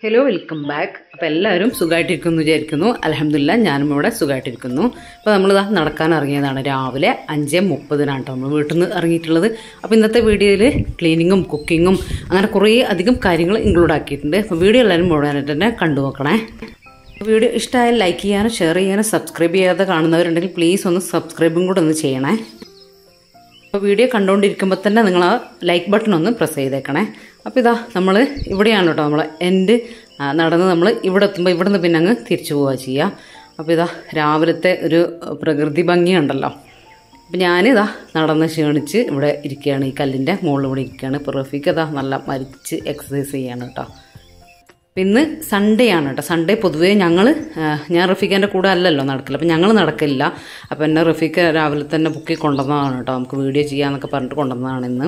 hello welcome back അപ്പോൾ എല്ലാവരും സുഖമായിട്ടിരിക്കുന്നു വിചാരിക്കുന്നു അലഹമില്ല ഞാനും ഇവിടെ സുഖമായിട്ടിരിക്കുന്നു അപ്പോൾ നമ്മളിതാ നടക്കാൻ ഇറങ്ങിയതാണ് രാവിലെ അഞ്ച് മുപ്പതിനാണ് കേട്ടോ നമ്മൾ വീട്ടിൽ നിന്ന് ഇറങ്ങിയിട്ടുള്ളത് അപ്പോൾ ഇന്നത്തെ വീഡിയോയിൽ ക്ലീനിങ്ങും കുക്കിങ്ങും അങ്ങനെ കുറേ അധികം കാര്യങ്ങൾ ഇൻക്ലൂഡ് ആക്കിയിട്ടുണ്ട് അപ്പോൾ വീഡിയോ എല്ലാവരും മുഴുവനായിട്ട് തന്നെ കണ്ടു നോക്കണേ വീഡിയോ ഇഷ്ടമായാൽ ലൈക്ക് ചെയ്യാനും ഷെയർ ചെയ്യാനും സബ്സ്ക്രൈബ് ചെയ്യാതെ കാണുന്നവരുണ്ടെങ്കിൽ പ്ലീസ് ഒന്ന് സബ്സ്ക്രൈബും കൂടെ ഒന്ന് ചെയ്യണേ അപ്പോൾ വീഡിയോ കണ്ടുകൊണ്ടിരിക്കുമ്പോൾ തന്നെ നിങ്ങൾ ആ ലൈക്ക് ബട്ടൺ ഒന്ന് പ്രസ് ചെയ്തേക്കണേ അപ്പോൾ ഇതാ നമ്മൾ ഇവിടെയാണ് കേട്ടോ നമ്മൾ എൻ്റെ നടന്ന് നമ്മൾ ഇവിടെ എത്തുമ്പോൾ ഇവിടെ നിന്ന് പിന്നെ അങ്ങ് തിരിച്ചു പോവുക ചെയ്യുക അപ്പോൾ ഇതാ രാവിലത്തെ ഒരു പ്രകൃതി ഭംഗിയുണ്ടല്ലോ അപ്പോൾ ഞാനിതാ നടന്ന് ക്ഷീണിച്ച് ഇവിടെ ഇരിക്കുകയാണ് ഈ കല്ലിൻ്റെ മുകളിൽ ഇവിടെ ഇരിക്കുകയാണ് ഇപ്പോൾ റഫീഖ് ഇതാ നല്ല മരിച്ച് എക്സസൈസ് ചെയ്യാണ് കേട്ടോ അപ്പം ഇന്ന് സൺഡേ ആണ് കേട്ടോ സൺഡേ പൊതുവേ ഞങ്ങൾ ഞാൻ റഫീഖിൻ്റെ കൂടെ അല്ലല്ലോ നടക്കില്ല അപ്പം ഞങ്ങൾ നടക്കില്ല അപ്പം എന്നെ റഫീഖ് രാവിലെ തന്നെ ബുക്കിൽ കൊണ്ടുവന്നതാണ് കേട്ടോ നമുക്ക് വീഡിയോ ചെയ്യാമെന്നൊക്കെ പറഞ്ഞിട്ട് കൊണ്ടുവന്നതാണ് ഇന്ന്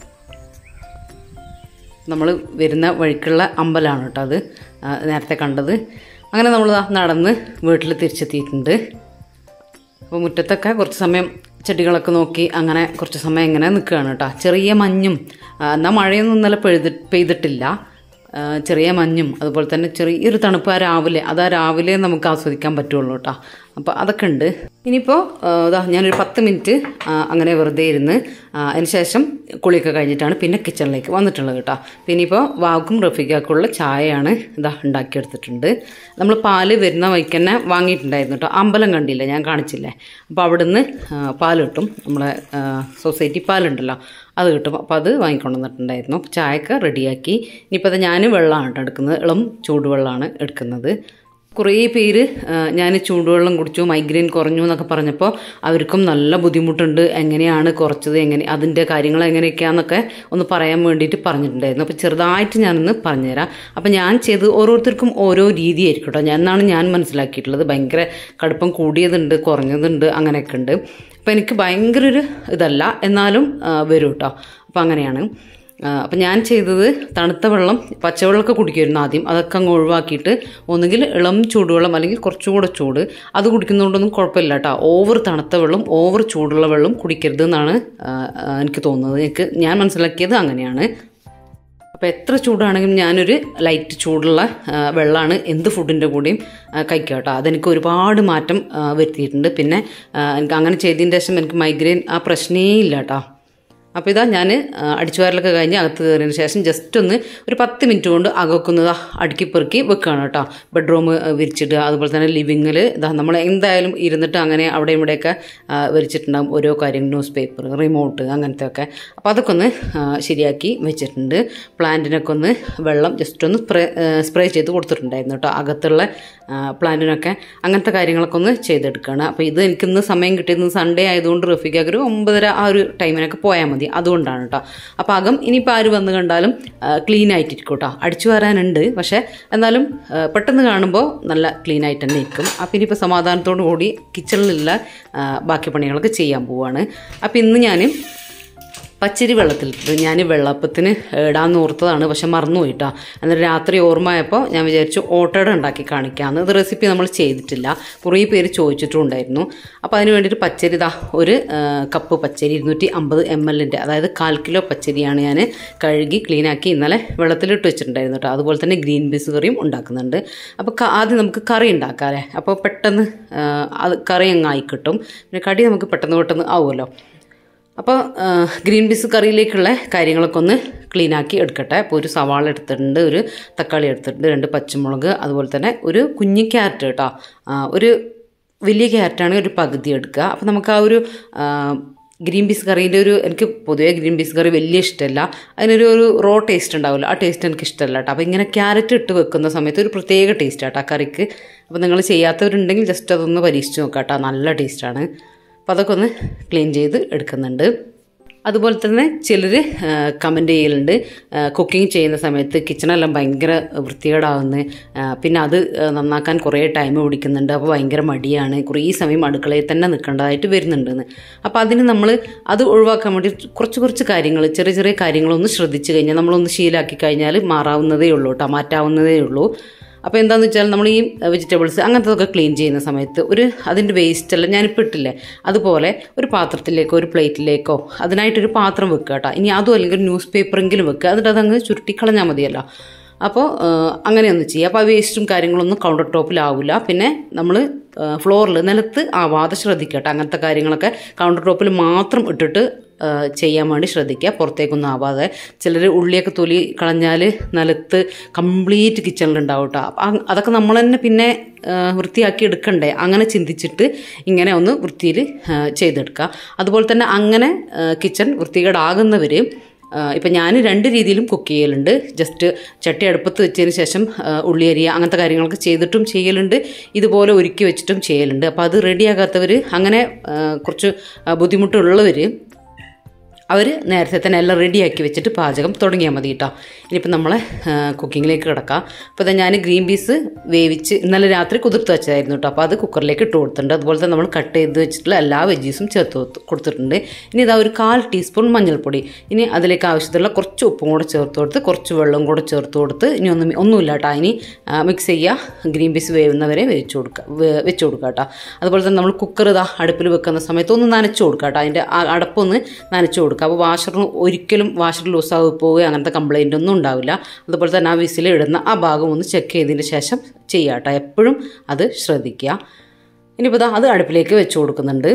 നമ്മൾ വരുന്ന വഴിക്കുള്ള അമ്പലമാണ് കേട്ടോ അത് ആ, നേരത്തെ കണ്ടത് അങ്ങനെ നമ്മൾ നടന്ന് വീട്ടിൽ തിരിച്ചെത്തിയിട്ടുണ്ട് അപ്പോൾ മുറ്റത്തൊക്കെ കുറച്ച് സമയം ചെടികളൊക്കെ നോക്കി അങ്ങനെ കുറച്ച് സമയം ഇങ്ങനെ നിൽക്കുകയാണ് കേട്ടോ ചെറിയ മഞ്ഞും ആ, എന്നാൽ മഴയൊന്നും ഇന്നലെ പെയ്തി പെയ്തിട്ടില്ല ആ, ചെറിയ മഞ്ഞും അതുപോലെ തന്നെ ചെറിയൊരു തണുപ്പ് ആ രാവിലെ അത് ആ രാവിലെ നമുക്ക് ആസ്വദിക്കാൻ പറ്റുള്ളൂ കേട്ടോ അപ്പോൾ അതൊക്കെ ഉണ്ട് ഇനിയിപ്പോൾ ഇതാ ഞാനൊരു പത്ത് മിനിറ്റ് ആ, അങ്ങനെ വെറുതെ ഇരുന്ന് ആ, അതിന് ശേഷം കുളിയൊക്കെ കഴിഞ്ഞിട്ടാണ് പിന്നെ കിച്ചണിലേക്ക് വന്നിട്ടുള്ളത് കേട്ടോ പിന്നെ ഇപ്പോൾ വാക്കും റഫീഖാക്കുള്ള ചായയാണ് ഇതാ ഉണ്ടാക്കിയെടുത്തിട്ടുണ്ട് നമ്മൾ പാല് വരുന്ന വഴിക്ക് തന്നെ വാങ്ങിയിട്ടുണ്ടായിരുന്നു കേട്ടോ അമ്പലം കണ്ടില്ലേ ഞാൻ കാണിച്ചില്ലേ അപ്പോൾ അവിടുന്ന് ആ, പാല് കിട്ടും നമ്മളെ ആ, സൊസൈറ്റി പാലുണ്ടല്ലോ അത് കിട്ടും അപ്പോൾ അത് വാങ്ങിക്കൊണ്ട് വന്നിട്ടുണ്ടായിരുന്നു അപ്പോൾ ചായയൊക്കെ റെഡിയാക്കി ഇനിയിപ്പോൾ അത് ഞാൻ വെള്ളമാണ് കേട്ടോ എടുക്കുന്നത് ഇളം ചൂടുവെള്ളമാണ് എടുക്കുന്നത് കുറേ പേര് ഞാൻ ചൂടുവെള്ളം കുടിച്ചു മൈഗ്രെയിൻ കുറഞ്ഞു എന്നൊക്കെ പറഞ്ഞപ്പോൾ അവർക്കും നല്ല ബുദ്ധിമുട്ടുണ്ട് എങ്ങനെയാണ് കുറച്ചത് എങ്ങനെ അതിൻ്റെ കാര്യങ്ങൾ എങ്ങനെയൊക്കെയാണെന്നൊക്കെ ഒന്ന് പറയാൻ വേണ്ടിയിട്ട് പറഞ്ഞിട്ടുണ്ടായിരുന്നു അപ്പോൾ ചെറുതായിട്ട് ഞാനൊന്ന് പറഞ്ഞുതരാം അപ്പോൾ ഞാൻ ചെയ്ത് ഓരോരുത്തർക്കും ഓരോ രീതിയായിരിക്കും കേട്ടോ ഞാൻ എന്നാണ് ഞാൻ മനസ്സിലാക്കിയിട്ടുള്ളത് ഭയങ്കര കടുപ്പം കൂടിയതുണ്ട് കുറഞ്ഞതുണ്ട് അങ്ങനെയൊക്കെ ഉണ്ട് അപ്പോൾ എനിക്ക് ഭയങ്കര ഒരു ഇതല്ല എന്നാലും ആ, വരും കേട്ടോ അപ്പോൾ അങ്ങനെയാണ് അപ്പം ഞാൻ ചെയ്തത് തണുത്ത വെള്ളം പച്ചവെള്ളമൊക്കെ കുടിക്കുമായിരുന്നു ആദ്യം അതൊക്കെ അങ്ങ് ഒഴിവാക്കിയിട്ട് ഒന്നുകിൽ ഇളം ചൂടുവെള്ളം അല്ലെങ്കിൽ കുറച്ചുകൂടെ ചൂട് അത് കുടിക്കുന്നതുകൊണ്ടൊന്നും കുഴപ്പമില്ല കേട്ടോ ഓവർ തണുത്ത വെള്ളം ഓവർ ചൂടുള്ള വെള്ളം കുടിക്കരുത് എന്നാണ് ആ, ആ, എനിക്ക് തോന്നുന്നത് എനിക്ക് ഞാൻ മനസ്സിലാക്കിയത് അങ്ങനെയാണ് അപ്പോൾ എത്ര ചൂടാണെങ്കിലും ഞാനൊരു ലൈറ്റ് ചൂടുള്ള ആ, വെള്ളമാണ് എന്ത് ഫുഡിൻ്റെ കൂടെയും ആ, കഴിക്കുക കേട്ടോ അതെനിക്ക് ഒരുപാട് മാറ്റം ആ, വരുത്തിയിട്ടുണ്ട് പിന്നെ ആ, എനിക്ക് അങ്ങനെ ചെയ്തതിൻ്റെ ശേഷം എനിക്ക് മൈഗ്രെയിൻ ആ പ്രശ്നമേ ഇല്ല കേട്ടോ അപ്പോൾ ഇതാ ഞാൻ അടിച്ചുവാരലൊക്കെ കഴിഞ്ഞ് അകത്ത് കയറിയതിന് ശേഷം ജസ്റ്റ് ഒന്ന് ഒരു പത്ത് മിനിറ്റ് കൊണ്ട് അകക്കുന്നത് അടുക്കി പെറുക്കി വെക്കുകയാണ് കേട്ടോ ബെഡ്റൂം വിരിച്ചിടുക അതുപോലെ തന്നെ ലിവിങ്ങിൽ ഇതാ നമ്മൾ എന്തായാലും ഇരുന്നിട്ട് അങ്ങനെ അവിടെ ഇവിടെയൊക്കെ ആ, വിരിച്ചിട്ടുണ്ടാകും ഓരോ കാര്യങ്ങൾ ന്യൂസ് പേപ്പർ റിമോട്ട് അങ്ങനത്തെ ഒക്കെ അപ്പോൾ അതൊക്കെ ഒന്ന് ആ, ശരിയാക്കി വെച്ചിട്ടുണ്ട് പ്ലാന്റിനൊക്കെ ഒന്ന് വെള്ളം ജസ്റ്റ് ഒന്ന് സ്പ്രേ സ്പ്രേ ചെയ്ത് കൊടുത്തിട്ടുണ്ടായിരുന്നു കേട്ടോ അകത്തുള്ള ആ, പ്ലാന്റിനൊക്കെ അങ്ങനത്തെ കാര്യങ്ങളൊക്കെ ഒന്ന് ചെയ്തെടുക്കുകയാണ് അപ്പോൾ ഇത് എനിക്കിന്ന് സമയം കിട്ടിയത് സൺഡേ ആയതുകൊണ്ട് റഫീഖാക്ക് ഒരു ഒമ്പതര ആ ഒരു ടൈമിനൊക്കെ പോയാൽ മതി അതുകൊണ്ടാണ് കേട്ടോ അപ്പോൾ അകം ഇനിയിപ്പോൾ ആര് വന്ന് കണ്ടാലും ക്ലീൻ ആയിട്ടിരിക്കും കേട്ടോ അടിച്ചു വരാനുണ്ട് പക്ഷേ എന്നാലും ആ, പെട്ടെന്ന് കാണുമ്പോൾ നല്ല ക്ലീൻ ആയിട്ട് തന്നെ ഇരിക്കും അപ്പോൾ ഇനിയിപ്പോൾ സമാധാനത്തോടു കൂടി കിച്ചണിലുള്ള ആ, ബാക്കി പണികളൊക്കെ ചെയ്യാൻ പോവുകയാണ് അപ്പോൾ ഇന്ന് ഞാൻ പച്ചരി വെള്ളത്തിലിട്ട് ഞാൻ വെള്ളപ്പത്തിന് ഇടാന്ന് ഓർത്തതാണ് പക്ഷെ മറന്നുപോയിട്ടാ എന്നിട്ട് രാത്രി ഓർമ്മയായപ്പോൾ ഞാൻ വിചാരിച്ചു ഓട്ടോടെ ഉണ്ടാക്കി കാണിക്കാമെന്ന് ഇത് റെസിപ്പി നമ്മൾ ചെയ്തിട്ടില്ല കുറേ പേര് ചോദിച്ചിട്ടും ഉണ്ടായിരുന്നു അപ്പോൾ അതിന് വേണ്ടിയിട്ട് പച്ചരി ഇതാ ഒരു ആ, കപ്പ് പച്ചരി ഇരുന്നൂറ്റി അമ്പത് എം എല്ലിൻ്റെ അതായത് കാൽ കിലോ പച്ചരിയാണ് ഞാൻ കഴുകി ക്ലീനാക്കി ഇന്നലെ വെള്ളത്തിലിട്ട് വെച്ചിട്ടുണ്ടായിരുന്നു കേട്ടോ അതുപോലെ തന്നെ ഗ്രീൻ പീസ് കറിയും ഉണ്ടാക്കുന്നുണ്ട് അപ്പോൾ ക- ആദ്യം നമുക്ക് കറി ഉണ്ടാക്കാം അല്ലേ അപ്പോൾ പെട്ടെന്ന് ആ, അത് കറി അങ്ങ് ആയി കിട്ടും പിന്നെ കടി നമുക്ക് പെട്ടെന്ന് പെട്ടെന്ന് ആവുമല്ലോ അപ്പോൾ ആ, ഗ്രീൻ പീസ് കറിയിലേക്കുള്ള കാര്യങ്ങളൊക്കെ ഒന്ന് ക്ലീൻ ആക്കി എടുക്കട്ടെ അപ്പോൾ ഒരു സവാള എടുത്തിട്ടുണ്ട് ഒരു തക്കാളി എടുത്തിട്ടുണ്ട് രണ്ട് പച്ചമുളക് അതുപോലെ തന്നെ ഒരു കുഞ്ഞി ക്യാരറ്റ് കേട്ടോ ആ, ഒരു വലിയ ക്യാരറ്റാണെങ്കിൽ ഒരു പകുതി എടുക്കുക അപ്പോൾ നമുക്ക് ആ ഒരു ആ, ഗ്രീൻ പീസ് കറീൻ്റെ ഒരു എനിക്ക് പൊതുവേ ഗ്രീൻ പീസ് കറി വലിയ ഇഷ്ടമല്ല അതിനൊരു ഒരു റോ ടേസ്റ്റ് ഉണ്ടാവില്ല ആ ടേസ്റ്റ് എനിക്ക് ഇഷ്ടമല്ല കേട്ടോ അപ്പോൾ ഇങ്ങനെ ക്യാരറ്റ് ഇട്ട് വെക്കുന്ന സമയത്ത് ഒരു പ്രത്യേക ടേസ്റ്റ് ആട്ടോ ആ കറിക്ക് അപ്പോൾ നിങ്ങൾ ചെയ്യാത്തവരുണ്ടെങ്കിൽ ജസ്റ്റ് അതൊന്ന് പരീക്ഷിച്ച് നോക്കാം കേട്ടോ നല്ല ടേസ്റ്റാണ് അപ്പോൾ അതൊക്കെ ഒന്ന് ക്ലീൻ ചെയ്ത് എടുക്കുന്നുണ്ട് അതുപോലെ തന്നെ ചിലർ കമൻറ്റ് ചെയ്യലുണ്ട് കുക്കിംഗ് ചെയ്യുന്ന സമയത്ത് കിച്ചണെല്ലാം ഭയങ്കര വൃത്തികേടാവുന്നു ആ, പിന്നെ അത് ആ, നന്നാക്കാൻ കുറേ ടൈം പിടിക്കുന്നുണ്ട് അപ്പോൾ ഭയങ്കര മടിയാണ് കുറേ സമയം അടുക്കളയിൽ തന്നെ നിൽക്കേണ്ടതായിട്ട് വരുന്നുണ്ടെന്ന് അപ്പോൾ അതിന് നമ്മൾ അത് ഒഴിവാക്കാൻ വേണ്ടി കുറച്ച് കുറച്ച് കാര്യങ്ങൾ ചെറിയ ചെറിയ കാര്യങ്ങളൊന്ന് ശ്രദ്ധിച്ചു കഴിഞ്ഞാൽ നമ്മളൊന്ന് ശീലാക്കി കഴിഞ്ഞാൽ മാറാവുന്നതേ ഉള്ളൂ കേട്ടോ മാറ്റാവുന്നതേ ഉള്ളൂ അപ്പോൾ എന്താണെന്ന് വെച്ചാൽ നമ്മൾ ഈ വെജിറ്റബിൾസ് അങ്ങനത്തതൊക്കെ ക്ലീൻ ചെയ്യുന്ന സമയത്ത് ഒരു അതിൻ്റെ വേസ്റ്റ് എല്ലാം ഞാനിപ്പോൾ ഇട്ടില്ലേ അതുപോലെ ഒരു പാത്രത്തിലേക്കോ ഒരു പ്ലേറ്റിലേക്കോ അതിനായിട്ടൊരു പാത്രം വെക്കുക കേട്ടോ ഇനി അതും അല്ലെങ്കിൽ ഒരു ന്യൂസ് പേപ്പറെങ്കിലും വെക്കുക എന്നിട്ട് അതങ്ങ് ചുരുട്ടിക്കളഞ്ഞാൽ മതിയല്ലോ അപ്പോൾ അങ്ങനെയൊന്നും ചെയ്യുക അപ്പോൾ ആ വേസ്റ്റും കാര്യങ്ങളൊന്നും കൗണ്ടർ ടോപ്പിലാവില്ല പിന്നെ നമ്മൾ ഫ്ലോറിൽ നിലത്ത് ആവാതെ ശ്രദ്ധിക്കട്ടെ അങ്ങനത്തെ കാര്യങ്ങളൊക്കെ കൗണ്ടർ ടോപ്പിൽ മാത്രം ഇട്ടിട്ട് ആ, ചെയ്യാൻ വേണ്ടി ശ്രദ്ധിക്കുക പുറത്തേക്കൊന്നും ആവാതെ ചിലർ ഉള്ളിയൊക്കെ തൊലി കളഞ്ഞാൽ നിലത്ത് കംപ്ലീറ്റ് കിച്ചണിലുണ്ടാവും കേട്ടോ അപ്പം അതൊക്കെ നമ്മൾ തന്നെ പിന്നെ ആ, വൃത്തിയാക്കി എടുക്കണ്ടേ അങ്ങനെ ചിന്തിച്ചിട്ട് ഇങ്ങനെ ഒന്ന് വൃത്തിയിൽ ചെയ്തെടുക്കുക അതുപോലെ തന്നെ അങ്ങനെ കിച്ചൺ വൃത്തികേടാകുന്നവർ ഇപ്പം ഞാൻ രണ്ട് രീതിയിലും കുക്ക് ചെയ്യലുണ്ട് ജസ്റ്റ് ചട്ടി അടുപ്പത്ത് വെച്ചതിന് ശേഷം ആ, ഉള്ളി അരിയ അങ്ങനത്തെ കാര്യങ്ങളൊക്കെ ചെയ്തിട്ടും ചെയ്യലുണ്ട് ഇതുപോലെ ഒരുക്കി വെച്ചിട്ടും ചെയ്യലുണ്ട് അപ്പോൾ അത് റെഡിയാകാത്തവർ അങ്ങനെ ആ, കുറച്ച് ബുദ്ധിമുട്ടുള്ളവർ അവർ നേരത്തെ തന്നെ എല്ലാം റെഡിയാക്കി വെച്ചിട്ട് പാചകം തുടങ്ങിയാൽ മതി കേട്ടോ ഇനിയിപ്പോൾ നമ്മളെ കുക്കിങ്ങിലേക്ക് കിടക്കാം അപ്പോൾ ഇതാ ഞാൻ ഗ്രീൻ പീസ് വേവിച്ച് ഇന്നലെ രാത്രി കുതിർത്ത് വെച്ചതായിരുന്നു കേട്ടോ അപ്പോൾ അത് കുക്കറിലേക്ക് ഇട്ട് കൊടുത്തിട്ടുണ്ട് അതുപോലെ തന്നെ നമ്മൾ കട്ട് ചെയ്ത് വെച്ചിട്ടുള്ള എല്ലാ വെജീസും ചേർത്ത് കൊടുത്ത് കൊടുത്തിട്ടുണ്ട് ഇനി ഇതാ ഒരു കാൽ ടീസ്പൂൺ മഞ്ഞൾപ്പൊടി ഇനി അതിലേക്ക് ആവശ്യത്തിലുള്ള കുറച്ച് ഉപ്പും കൂടെ ചേർത്ത് കൊടുത്ത് കുറച്ച് വെള്ളം കൂടെ ചേർത്ത് കൊടുത്ത് ഇനി ഒന്നും ഒന്നുമില്ല കേട്ടോ ഇനി മിക്സ് ചെയ്യുക ഗ്രീൻ പീസ് വേവുന്നവരെ വെച്ച് കൊടുക്കുക വേ- വെച്ച് കൊടുക്കുക കേട്ടോ അതുപോലെ തന്നെ നമ്മൾ കുക്കർ ഇതാ അടുപ്പിൽ വെക്കുന്ന സമയത്ത് ഒന്ന് നനച്ച് കൊടുക്കുക കേട്ടോ അതിൻ്റെ ആ അടപ്പൊന്ന് നനച്ച് കൊടുക്കുക അപ്പോൾ വാഷറിന് ഒരിക്കലും വാഷർ ലൂസായി പോവുകയോ അങ്ങനത്തെ കംപ്ലൈൻ്റ് ഒന്നും ഉണ്ടാവില്ല അതുപോലെ തന്നെ ആ വിസിൽ ഇടുന്ന ആ ഭാഗം ഒന്ന് ചെക്ക് ചെയ്തതിന് ശേഷം ചെയ്യുക കേട്ടോ എപ്പോഴും അത് ശ്രദ്ധിക്കുക ഇനിയിപ്പോൾ ദാ അത് അടുപ്പിലേക്ക് വെച്ച് കൊടുക്കുന്നുണ്ട്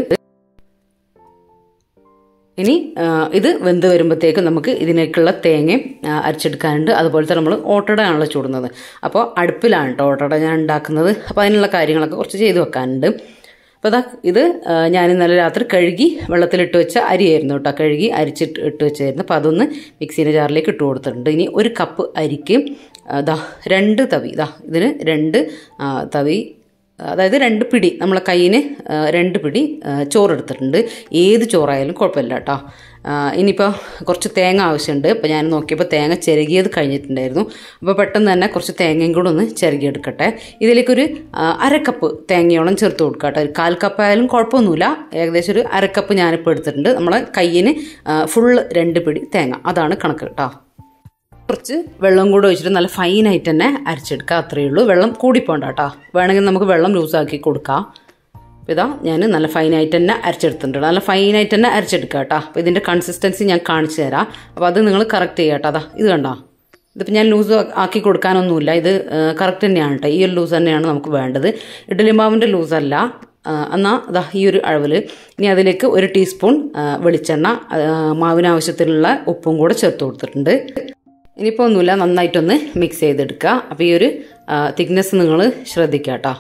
ഇനി ആ, ഇത് വെന്ത് വരുമ്പോഴത്തേക്കും നമുക്ക് ഇതിനേക്കുള്ള തേങ്ങയും ആ, അരച്ചെടുക്കാനുണ്ട് അതുപോലെ തന്നെ നമ്മൾ ഓട്ടട ആണല്ലോ ചൂടുന്നത് അപ്പോൾ അടുപ്പിലാണ് കേട്ടോ ഓട്ടട ഞാൻ ഉണ്ടാക്കുന്നത് അപ്പോൾ അതിനുള്ള കാര്യങ്ങളൊക്കെ കുറച്ച് ചെയ്ത് വെക്കാനുണ്ട് അപ്പോൾ അതാ ഇത് ആ, ഞാൻ ഇന്നലെ രാത്രി കഴുകി വെള്ളത്തിലിട്ട് വെച്ച അരിയായിരുന്നു കേട്ടോ കഴുകി അരിച്ചിട്ട് ഇട്ട് വെച്ചായിരുന്നു അപ്പോൾ അതൊന്ന് മിക്സീൻ്റെ ജാറിലേക്ക് ഇട്ട് കൊടുത്തിട്ടുണ്ട് ഇനി ഒരു കപ്പ് അരിക്ക് ഇതാ രണ്ട് തവി ഇതാ ഇതിന് രണ്ട് ആ, തവി അതായത് രണ്ട് പിടി നമ്മളെ കയ്യിന് ആ, രണ്ട് പിടി ആ, ചോറെടുത്തിട്ടുണ്ട് ഏത് ചോറായാലും കുഴപ്പമില്ല കേട്ടോ ആ, ഇനിയിപ്പോൾ കുറച്ച് തേങ്ങ ആവശ്യമുണ്ട് അപ്പോൾ ഞാൻ നോക്കിയപ്പോൾ തേങ്ങ ചിരകിയത് കഴിഞ്ഞിട്ടുണ്ടായിരുന്നു അപ്പോൾ പെട്ടെന്ന് തന്നെ കുറച്ച് തേങ്ങയും കൂടെ ഒന്ന് ചിരകിയെടുക്കട്ടെ ഇതിലേക്കൊരു ആ, അരക്കപ്പ് തേങ്ങയോളം ചേർത്ത് കൊടുക്കുക കേട്ടോ ഒരു കാൽ കപ്പ് ആയാലും കുഴപ്പമൊന്നുമില്ല ഏകദേശം ഒരു അരക്കപ്പ് ഞാനിപ്പോൾ എടുത്തിട്ടുണ്ട് നമ്മളെ കയ്യിന് ഫുള്ള് രണ്ട് പിടി തേങ്ങ അതാണ് കണക്ക് കേട്ടോ കുറച്ച് വെള്ളം കൂടെ ഒഴിച്ചിട്ട് നല്ല ഫൈനായിട്ട് തന്നെ അരച്ചെടുക്കുക അത്രയേ ഉള്ളൂ വെള്ളം കൂടിപ്പോണ്ട കേട്ടോ വേണമെങ്കിൽ നമുക്ക് വെള്ളം ലൂസാക്കി കൊടുക്കാം അപ്പോൾ ഇതാ ഞാൻ നല്ല ഫൈനായിട്ട് തന്നെ അരച്ചെടുത്തിട്ടുണ്ട് നല്ല ഫൈനായിട്ട് തന്നെ അരച്ചെടുക്കുക കേട്ടോ അപ്പോൾ ഇതിൻ്റെ കൺസിസ്റ്റൻസി ഞാൻ കാണിച്ചു തരാം അപ്പോൾ അത് നിങ്ങൾ കറക്റ്റ് ചെയ്യുക കേട്ടോ അതാ ഇത് കണ്ടോ ഇതിപ്പോൾ ഞാൻ ലൂസ് ആക്കി കൊടുക്കാനൊന്നുമില്ല ഇത് കറക്റ്റ് തന്നെയാണ് കേട്ടോ ഈ ഒരു ലൂസ് തന്നെയാണ് നമുക്ക് വേണ്ടത് ഇഡ്ഡലി മാവിൻ്റെ ലൂസല്ല എന്നാൽ അതാ ഈ ഒരു അളവിൽ ഇനി അതിലേക്ക് ഒരു ടീസ്പൂൺ ആ, വെളിച്ചെണ്ണ ആ, മാവിനാവശ്യത്തിനുള്ള ഉപ്പും കൂടെ ചേർത്ത് കൊടുത്തിട്ടുണ്ട് ഇനിയിപ്പോൾ ഒന്നുമില്ല നന്നായിട്ടൊന്ന് മിക്സ് ചെയ്തെടുക്കുക അപ്പോൾ ഈ ഒരു തിക്നെസ് നിങ്ങൾ ശ്രദ്ധിക്കുക കേട്ടോ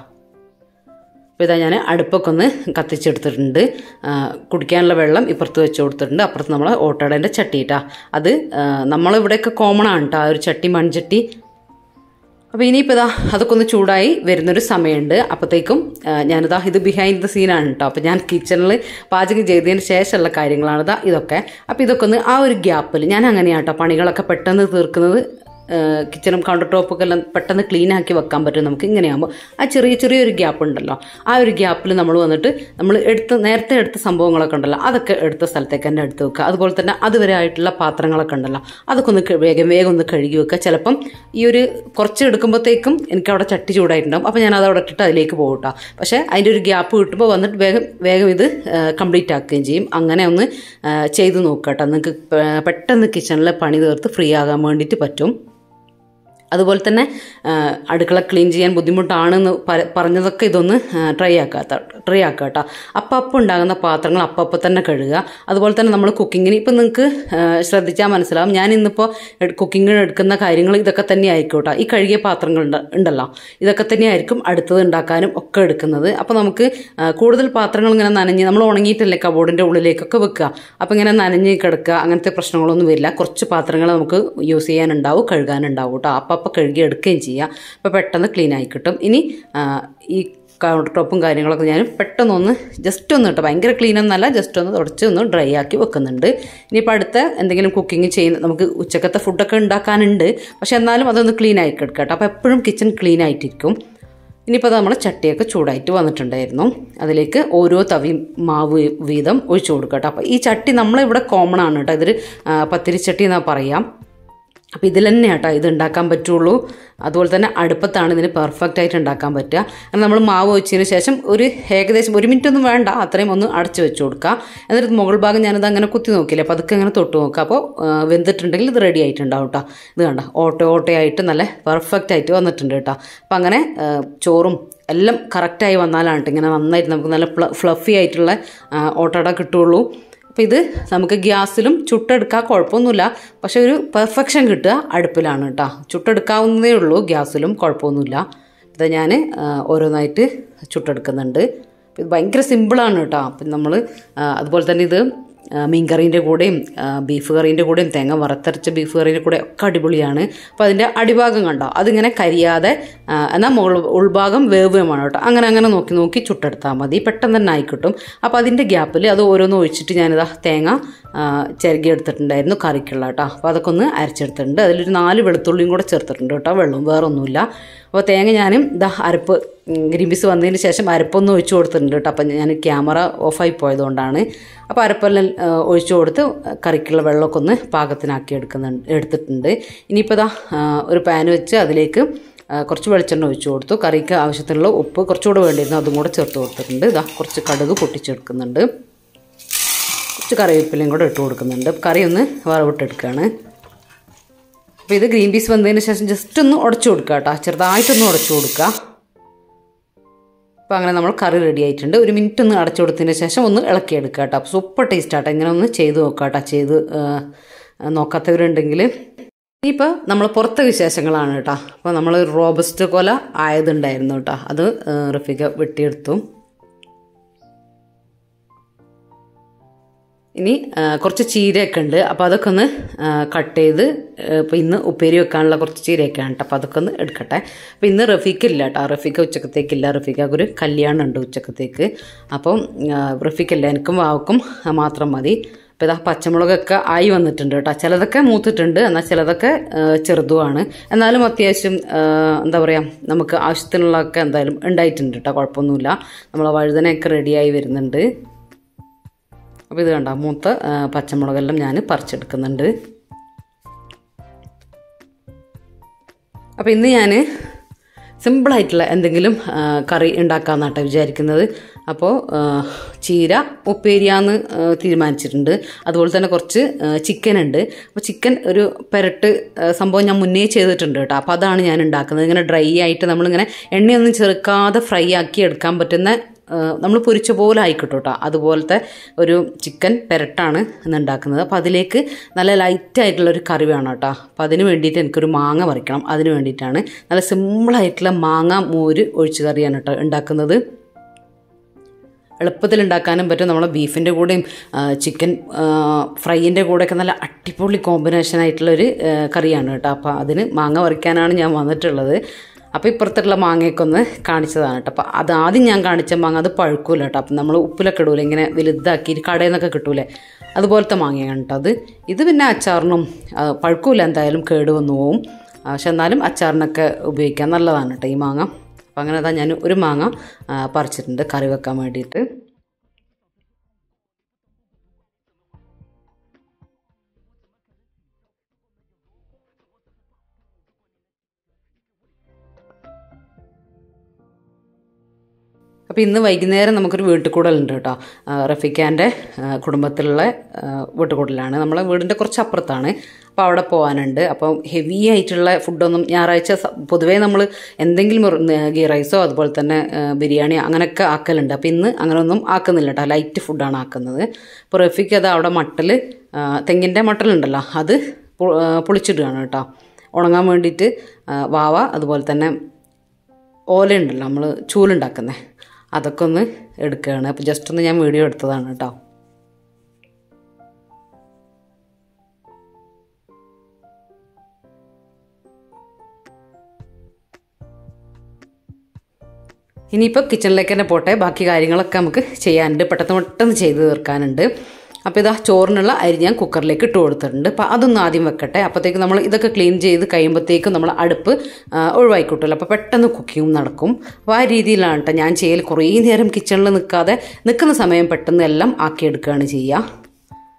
അപ്പോൾ ഇതാ ഞാൻ അടുപ്പൊക്കെ ഒന്ന് കത്തിച്ചെടുത്തിട്ടുണ്ട് ആ, കുടിക്കാനുള്ള വെള്ളം ഇപ്പുറത്ത് വെച്ച് കൊടുത്തിട്ടുണ്ട് അപ്പുറത്ത് നമ്മൾ ഓട്ടടേൻ്റെ ചട്ടി കേട്ടോ അത് ആ, നമ്മളിവിടെയൊക്കെ കോമൺ ആണ് കേട്ടോ ആ ഒരു ചട്ടി മൺചട്ടി അപ്പോൾ ഇനിയിപ്പോൾ ഇതാ അതൊക്കെ ഒന്ന് ചൂടായി വരുന്നൊരു സമയമുണ്ട് അപ്പോഴത്തേക്കും ആ, ഞാനിതാ ഇത് ബിഹൈൻഡ് ദ സീനാണ് കേട്ടോ അപ്പോൾ ഞാൻ കിച്ചണിൽ പാചകം ചെയ്തതിന് ശേഷമുള്ള കാര്യങ്ങളാണ് ഇതാ ഇതൊക്കെ അപ്പോൾ ഇതൊക്കെ ഒന്ന് ആ ഒരു ഗ്യാപ്പിൽ ഞാൻ അങ്ങനെയാണ് കേട്ടോ പണികളൊക്കെ പെട്ടെന്ന് തീർക്കുന്നത് കിച്ചണും കൗണ്ടർ ടോപ്പൊക്കെ എല്ലാം പെട്ടെന്ന് ക്ലീൻ ആക്കി വെക്കാൻ പറ്റും നമുക്ക് ഇങ്ങനെയാകുമ്പോൾ ആ ചെറിയ ചെറിയൊരു ഗ്യാപ്പ് ഉണ്ടല്ലോ ആ ഒരു ഗ്യാപ്പിൽ നമ്മൾ വന്നിട്ട് നമ്മൾ എടുത്ത് നേരത്തെ എടുത്ത സംഭവങ്ങളൊക്കെ ഉണ്ടല്ലോ അതൊക്കെ എടുത്ത സ്ഥലത്തേക്ക് തന്നെ എടുത്ത് വെക്കുക അതുപോലെ തന്നെ അതുവരെ ആയിട്ടുള്ള പാത്രങ്ങളൊക്കെ ഉണ്ടല്ലോ അതൊക്കെ ഒന്ന് ക- വേഗം വേഗം ഒന്ന് കഴുകി വെക്കുക ചിലപ്പം ഈ ഒരു കുറച്ച് എടുക്കുമ്പോഴത്തേക്കും എനിക്ക് അവിടെ ചട്ടി ചൂടായിട്ടുണ്ടാവും അപ്പോൾ ഞാൻ അത് അവിടെ ഇട്ടിട്ട് അതിലേക്ക് പോകും കേട്ടോ പക്ഷേ അതിൻ്റെ ഒരു ഗ്യാപ്പ് കിട്ടുമ്പോൾ വന്നിട്ട് വേഗം വേഗം ഇത് കംപ്ലീറ്റ് ആക്കുകയും ചെയ്യും അങ്ങനെ ഒന്ന് ആ, ചെയ്ത് നോക്കുക കേട്ടോ നിങ്ങൾക്ക് പെ- പെട്ടെന്ന് കിച്ചണിലെ പണി തീർത്ത് ഫ്രീ ആകാൻ വേണ്ടിയിട്ട് പറ്റും അതുപോലെ തന്നെ ആ, അടുക്കള ക്ലീൻ ചെയ്യാൻ ബുദ്ധിമുട്ടാണെന്ന് പ- പറഞ്ഞതൊക്കെ ഇതൊന്ന് ട്രൈ ആക്കാത്ത ട്രൈ ആക്കുക കേട്ടോ അപ്പം അപ്പം ഉണ്ടാകുന്ന പാത്രങ്ങൾ അപ്പം അപ്പം തന്നെ കഴുകുക അതുപോലെ തന്നെ നമ്മൾ കുക്കിങ്ങിന് ഇപ്പം നിങ്ങൾക്ക് ശ്രദ്ധിച്ചാൽ മനസ്സിലാവും ഞാൻ ഇന്നിപ്പോൾ കുക്കിങ്ങിന് എടുക്കുന്ന കാര്യങ്ങൾ ഇതൊക്കെ തന്നെ ആയിരിക്കും കേട്ടോ ഈ കഴുകിയ പാത്രങ്ങൾ ഉണ്ട്- ഉണ്ടല്ലോ ഇതൊക്കെ തന്നെയായിരിക്കും അടുത്തത് ഉണ്ടാക്കാനും ഒക്കെ എടുക്കുന്നത് അപ്പോൾ നമുക്ക് ആ, കൂടുതൽ പാത്രങ്ങൾ ഇങ്ങനെ നനഞ്ഞ് നമ്മൾ ഉണങ്ങിയിട്ടല്ലേ കബോർഡിൻ്റെ ഉള്ളിലേക്കൊക്കെ വെക്കുക അപ്പോൾ ഇങ്ങനെ നനഞ്ഞ് കിടക്കുക അങ്ങനത്തെ പ്രശ്നങ്ങളൊന്നും വരില്ല കുറച്ച് പാത്രങ്ങൾ നമുക്ക് യൂസ് ചെയ്യാനുണ്ടാവും കഴുകാനുണ്ടാവും കേട്ടോ അപ്പം അപ്പം കഴുകി എടുക്കുകയും ചെയ്യാം അപ്പോൾ പെട്ടെന്ന് ക്ലീൻ ആയി കിട്ടും ഇനി ആ, ഈ കൗണ്ടർ ടോപ്പും കാര്യങ്ങളൊക്കെ ഞാൻ പെട്ടെന്നൊന്ന് ജസ്റ്റ് ഒന്ന് കേട്ടോ ഭയങ്കര ക്ലീൻ ഒന്നല്ല ജസ്റ്റ് ഒന്ന് തുടച്ച് ഒന്ന് ഡ്രൈ ആക്കി വെക്കുന്നുണ്ട് ഇനിയിപ്പോൾ അടുത്ത എന്തെങ്കിലും കുക്കിംഗ് ചെയ്യുന്ന നമുക്ക് ഉച്ചക്കത്തെ ഫുഡൊക്കെ ഉണ്ടാക്കാനുണ്ട് പക്ഷെ എന്നാലും അതൊന്ന് ക്ലീൻ ആയി കിടക്കുക കേട്ടോ അപ്പോൾ എപ്പോഴും കിച്ചൺ ക്ലീൻ ആയിട്ടിരിക്കും ഇനിയിപ്പോൾ നമ്മൾ ചട്ടിയൊക്കെ ചൂടായിട്ട് വന്നിട്ടുണ്ടായിരുന്നു അതിലേക്ക് ഓരോ തവി മാവ് വീതം ഒഴിച്ചു കൊടുക്കുക കേട്ടോ അപ്പോൾ ഈ ചട്ടി നമ്മളിവിടെ കോമൺ ആണ് കേട്ടോ ഇതൊരു ആ, പത്തിരിച്ചട്ടി എന്നാ പറയാം അപ്പോൾ ഇതിൽ തന്നെ കേട്ടോ ഇത് ഉണ്ടാക്കാൻ പറ്റുള്ളൂ അതുപോലെ തന്നെ അടുപ്പത്താണ് ഇതിന് പെർഫെക്റ്റ് ആയിട്ട് ഉണ്ടാക്കാൻ പറ്റുക കാരണം നമ്മൾ മാവ് വെച്ചതിന് ശേഷം ഒരു ഏകദേശം ഒരു മിനിറ്റ് ഒന്നും വേണ്ട അത്രയും ഒന്ന് അടച്ചു വെച്ച് കൊടുക്കുക എന്നിട്ട് മുകൾ ഭാഗം ഞാനത് അങ്ങനെ കുത്തി നോക്കിയില്ല അപ്പോൾ അതൊക്കെ അങ്ങനെ തൊട്ട് നോക്കുക അപ്പോൾ ആ, വെന്തിട്ടുണ്ടെങ്കിൽ ഇത് റെഡി ആയിട്ടുണ്ടാവും കേട്ടോ ഇത് കണ്ട ഓട്ടോ ഓട്ടയായിട്ട് നല്ല പെർഫെക്റ്റ് ആയിട്ട് വന്നിട്ടുണ്ട് കേട്ടോ അപ്പം അങ്ങനെ ആ, ചോറും എല്ലാം കറക്റ്റായി വന്നാലാണ് ട്ടോ ഇങ്ങനെ നന്നായിട്ട് നമുക്ക് നല്ല ഫ്ലഫി ആയിട്ടുള്ള ആ, ഓട്ടട കിട്ടുള്ളൂ അപ്പോൾ ഇത് നമുക്ക് ഗ്യാസിലും ചുട്ടെടുക്കാൻ കുഴപ്പമൊന്നുമില്ല പക്ഷെ ഒരു പെർഫെക്ഷൻ കിട്ടുക അടുപ്പിലാണ് കേട്ടോ ചുട്ടെടുക്കാവുന്നതേ ഉള്ളൂ ഗ്യാസിലും കുഴപ്പമൊന്നുമില്ല ഇത് ഞാൻ ഓരോന്നായിട്ട് ചുട്ടെടുക്കുന്നുണ്ട് അപ്പോൾ ഇത് ഭയങ്കര സിമ്പിളാണ് കേട്ടോ അപ്പം നമ്മൾ അതുപോലെ തന്നെ ഇത് ആ, മീൻ കറീൻ്റെ കൂടെയും ആ, ബീഫ് കറീൻ്റെ കൂടെയും തേങ്ങ വറുത്തരച്ച ബീഫ് കറീൻ്റെ കൂടെ ഒക്കെ അടിപൊളിയാണ് അപ്പോൾ അതിൻ്റെ അടിഭാഗം കണ്ടോ അതിങ്ങനെ കരിയാതെ ആ, എന്നാൽ മുകൾ ഉൾഭാഗം വേവുമാണ് കേട്ടോ അങ്ങനെ അങ്ങനെ നോക്കി നോക്കി ചുട്ടെടുത്താൽ മതി പെട്ടെന്ന് തന്നെ ആയി കിട്ടും അപ്പോൾ അതിൻ്റെ ഗ്യാപ്പിൽ അത് ഓരോന്ന് ഒഴിച്ചിട്ട് ഞാനിതാ തേങ്ങ ആ, ചിരകി എടുത്തിട്ടുണ്ടായിരുന്നു കറിക്കുള്ള കേട്ടോ അപ്പോൾ അതൊക്കെ ഒന്ന് അരച്ചെടുത്തിട്ടുണ്ട് അതിലൊരു നാല് വെളുത്തുള്ളിയും കൂടെ ചേർത്തിട്ടുണ്ട് കേട്ടോ വെള്ളം വേറെ ഒന്നുമില്ല അപ്പോൾ തേങ്ങ ഞാനും ഇതാ അരപ്പ് ഗ്രീൻപീസ് വന്നതിന് ശേഷം അരപ്പൊന്നും ഒഴിച്ചു കൊടുത്തിട്ടുണ്ട് കേട്ടോ അപ്പം ഞാൻ ക്യാമറ ഓഫായി പോയതുകൊണ്ടാണ് അപ്പോൾ അരപ്പെല്ലാം ആ, ഒഴിച്ചു കൊടുത്ത് കറിക്കുള്ള വെള്ളമൊക്കെ ഒന്ന് പാകത്തിനാക്കി എടുക്കുന്നുണ്ട് എടുത്തിട്ടുണ്ട് ഇനിയിപ്പോൾ ഇതാ ആ, ഒരു പാൻ വെച്ച് അതിലേക്ക് ആ, കുറച്ച് വെളിച്ചെണ്ണ ഒഴിച്ചു കൊടുത്തു കറിക്ക് ആവശ്യത്തിനുള്ള ഉപ്പ് കുറച്ചുകൂടെ വേണ്ടിയിരുന്നു അതും കൂടെ ചേർത്ത് കൊടുത്തിട്ടുണ്ട് ഇതാ കുറച്ച് കടുക് പൊട്ടിച്ചെടുക്കുന്നുണ്ട് കുറച്ച് കറിവേപ്പിലയും കൂടെ ഇട്ട് കൊടുക്കുന്നുണ്ട് കറി ഒന്ന് വറവിട്ടെടുക്കുകയാണ് അപ്പോൾ ഇത് ഗ്രീൻ പീസ് വന്നതിന് ശേഷം ജസ്റ്റ് ഒന്ന് ഉടച്ചു കൊടുക്കുക കേട്ടോ ചെറുതായിട്ടൊന്ന് ഉടച്ചു കൊടുക്കുക അപ്പോൾ അങ്ങനെ നമ്മൾ കറി റെഡി ആയിട്ടുണ്ട് ഒരു മിനിറ്റ് ഒന്ന് അടച്ചു കൊടുത്തതിന് ശേഷം ഒന്ന് ഇളക്കിയെടുക്കുക കേട്ടോ അപ്പോൾ സൂപ്പർ ടേസ്റ്റ് ആട്ടോ ഇങ്ങനെ ഒന്ന് ചെയ്ത് നോക്കുക കേട്ടോ ചെയ്ത് ആ, നോക്കാത്തവരുണ്ടെങ്കിൽ ഇനിയിപ്പോൾ നമ്മൾ പുറത്തെ വിശേഷങ്ങളാണ് കേട്ടോ അപ്പോൾ നമ്മൾ റോബസ്റ്റ് കൊല ആയതുണ്ടായിരുന്നു കേട്ടോ അത് ആ, റഫീഖ വെട്ടിയെടുത്തു ഇനി ആ, കുറച്ച് ചീരയൊക്കെ ഉണ്ട് അപ്പോൾ അതൊക്കെ ഒന്ന് കട്ട് ചെയ്ത് ഇപ്പോൾ ഇന്ന് ഉപ്പേരി വെക്കാനുള്ള കുറച്ച് ചീരയൊക്കെയാണ് കേട്ടോ അപ്പോൾ അതൊക്കെ ഒന്ന് എടുക്കട്ടെ അപ്പോൾ ഇന്ന് റഫീക്ക് ഇല്ല കേട്ടോ റഫീക്ക ഉച്ചക്കത്തേക്കില്ല റഫീക്കാക്ക് ഒരു കല്യാണം ഉണ്ട് ഉച്ചക്കത്തേക്ക് അപ്പം ആ, റഫീക്കില്ല എനിക്കും വാവക്കും മാത്രം മതി അപ്പോൾ ഇതാ പച്ചമുളകൊക്കെ ആയി വന്നിട്ടുണ്ട് കേട്ടോ ചിലതൊക്കെ മൂത്തിട്ടുണ്ട് എന്നാൽ ചിലതൊക്കെ ആ, ചെറുതുമാണ് എന്നാലും അത്യാവശ്യം ആ, എന്താ പറയുക നമുക്ക് ആവശ്യത്തിനുള്ളതൊക്കെ എന്തായാലും ഉണ്ടായിട്ടുണ്ട് കേട്ടോ കുഴപ്പമൊന്നുമില്ല നമ്മളെ വഴുതനയൊക്കെ റെഡിയായി വരുന്നുണ്ട് അപ്പോൾ ഇത് കണ്ട മൂത്ത ആ, പച്ചമുളകെല്ലാം ഞാൻ പറിച്ചെടുക്കുന്നുണ്ട് അപ്പോൾ ഇന്ന് ഞാൻ സിമ്പിളായിട്ടുള്ള എന്തെങ്കിലും ആ, കറി ഉണ്ടാക്കാമെന്നാട്ടോ വിചാരിക്കുന്നത് അപ്പോൾ ആ, ചീര ഉപ്പേരിയാന്ന് ആ, തീരുമാനിച്ചിട്ടുണ്ട് അതുപോലെ തന്നെ കുറച്ച് ചിക്കൻ ഉണ്ട് അപ്പോൾ ചിക്കൻ ഒരു പെരട്ട് ആ, സംഭവം ഞാൻ മുന്നേ ചെയ്തിട്ടുണ്ട് കേട്ടോ അപ്പോൾ അതാണ് ഞാൻ ഉണ്ടാക്കുന്നത് ഇങ്ങനെ ഡ്രൈ ആയിട്ട് നമ്മളിങ്ങനെ എണ്ണയൊന്നും ചെറുക്കാതെ ഫ്രൈ ആക്കി എടുക്കാൻ പറ്റുന്ന നമ്മൾ പൊരിച്ച പോലെ ആയിക്കിട്ടും കേട്ടോ അതുപോലത്തെ ഒരു ചിക്കൻ പെരട്ടാണ് ഇന്ന് ഉണ്ടാക്കുന്നത് അപ്പോൾ അതിലേക്ക് നല്ല ലൈറ്റ് ആയിട്ടുള്ള ഒരു കറി വേണം കേട്ടോ അപ്പോൾ അതിന് വേണ്ടിയിട്ട് എനിക്കൊരു മാങ്ങ പറിക്കണം അതിന് വേണ്ടിയിട്ടാണ് നല്ല സിമ്പിളായിട്ടുള്ള മാങ്ങ മോര് ഒഴിച്ച് കറിയാണ് കേട്ടോ ഉണ്ടാക്കുന്നത് എളുപ്പത്തിൽ ഉണ്ടാക്കാനും പറ്റും നമ്മളെ ബീഫിൻ്റെ കൂടെയും ആ, ചിക്കൻ ഫ്രൈയിൻ്റെ കൂടെയൊക്കെ നല്ല അടിപൊളി കോമ്പിനേഷൻ ആയിട്ടുള്ളൊരു ആ, കറിയാണ് കേട്ടോ അപ്പോൾ അതിന് മാങ്ങ പറിക്കാനാണ് ഞാൻ വന്നിട്ടുള്ളത് അപ്പോൾ ഇപ്പുറത്തുള്ള മാങ്ങയൊക്കെ ഒന്ന് കാണിച്ചതാണ് കേട്ടോ അപ്പോൾ അത് ആദ്യം ഞാൻ കാണിച്ച മാങ്ങ അത് പഴുക്കൂല കേട്ടോ അപ്പം നമ്മൾ ഉപ്പിലൊക്കെ ഇടൂലെ ഇങ്ങനെ വലുതാക്കി കടയിൽ നിന്നൊക്കെ കിട്ടൂലേ അതുപോലത്തെ മാങ്ങയാണ് കേട്ടോ അത് ഇത് പിന്നെ അച്ചാറിനും ആ, പഴുക്കൂല എന്തായാലും കേട് വന്നു പോവും ആ, പക്ഷെ എന്നാലും അച്ചാറിനൊക്കെ ഉപയോഗിക്കാൻ നല്ലതാണ് കേട്ടോ ഈ മാങ്ങ അപ്പോൾ അങ്ങനെ അതാ ഞാൻ ഒരു മാങ്ങ ആ, പറിച്ചിട്ടുണ്ട് കറി വെക്കാൻ വേണ്ടിയിട്ട് അപ്പോൾ ഇന്ന് വൈകുന്നേരം നമുക്കൊരു വീട്ടുകൂടലുണ്ട് കേട്ടോ ആ, റഫീഖാൻ്റെ ആ, കുടുംബത്തിലുള്ള ആ, വീട്ടുകൂടലാണ് നമ്മളെ വീടിൻ്റെ കുറച്ച് അപ്പുറത്താണ് അപ്പോൾ അവിടെ പോകാനുണ്ട് അപ്പം ഹെവി ആയിട്ടുള്ള ഫുഡൊന്നും ഞായറാഴ്ച സ- പൊതുവേ നമ്മൾ എന്തെങ്കിലും ഒരു, ആ, ഗീ റൈസോ അതുപോലെ തന്നെ ആ, ബിരിയാണി അങ്ങനെയൊക്കെ ആക്കലുണ്ട് അപ്പോൾ ഇന്ന് അങ്ങനെയൊന്നും ആക്കുന്നില്ല കേട്ടോ ലൈറ്റ് ഫുഡാണ് ആക്കുന്നത് അപ്പോൾ റഫീഖ് അത് അവിടെ മട്ടൽ ആ, തെങ്ങിൻ്റെ മട്ടലുണ്ടല്ലോ അത് പു- ആ, പൊളിച്ചിടുകയാണ് കേട്ടോ ഉണങ്ങാൻ വേണ്ടിയിട്ട് ആ, വാവ അതുപോലെ തന്നെ ഓലയുണ്ടല്ലോ നമ്മൾ ചൂലുണ്ടാക്കുന്നത് അതൊക്കെ ഒന്ന് എടുക്കുകയാണ് അപ്പോൾ ജസ്റ്റ് ഒന്ന് ഞാൻ വീഡിയോ എടുത്തതാണ് കേട്ടോ ഇനിയിപ്പോൾ കിച്ചണിലേക്ക് തന്നെ പോട്ടെ ബാക്കി കാര്യങ്ങളൊക്കെ നമുക്ക് ചെയ്യാനുണ്ട് പെട്ടെന്ന് പെട്ടെന്ന് ചെയ്ത് തീർക്കാനുണ്ട് അപ്പോൾ ഇതാ ചോറിനുള്ള അരി ഞാൻ കുക്കറിലേക്ക് ഇട്ട് കൊടുത്തിട്ടുണ്ട് അപ്പോൾ അതൊന്ന് ആദ്യം വെക്കട്ടെ അപ്പോഴത്തേക്ക് നമ്മൾ ഇതൊക്കെ ക്ലീൻ ചെയ്ത് കഴിയുമ്പോഴത്തേക്കും നമ്മൾ അടുപ്പ് ആ, ഒഴിവായിക്കിട്ടുമല്ലോ അപ്പോൾ പെട്ടെന്ന് കുക്കിങ്ങും നടക്കും അപ്പോൾ ആ രീതിയിലാണ് കേട്ടോ ഞാൻ ചെയ്യൽ കുറേ നേരം കിച്ചണിൽ നിൽക്കാതെ നിൽക്കുന്ന സമയം പെട്ടെന്ന് എല്ലാം ആക്കിയെടുക്കുകയാണ് ചെയ്യുക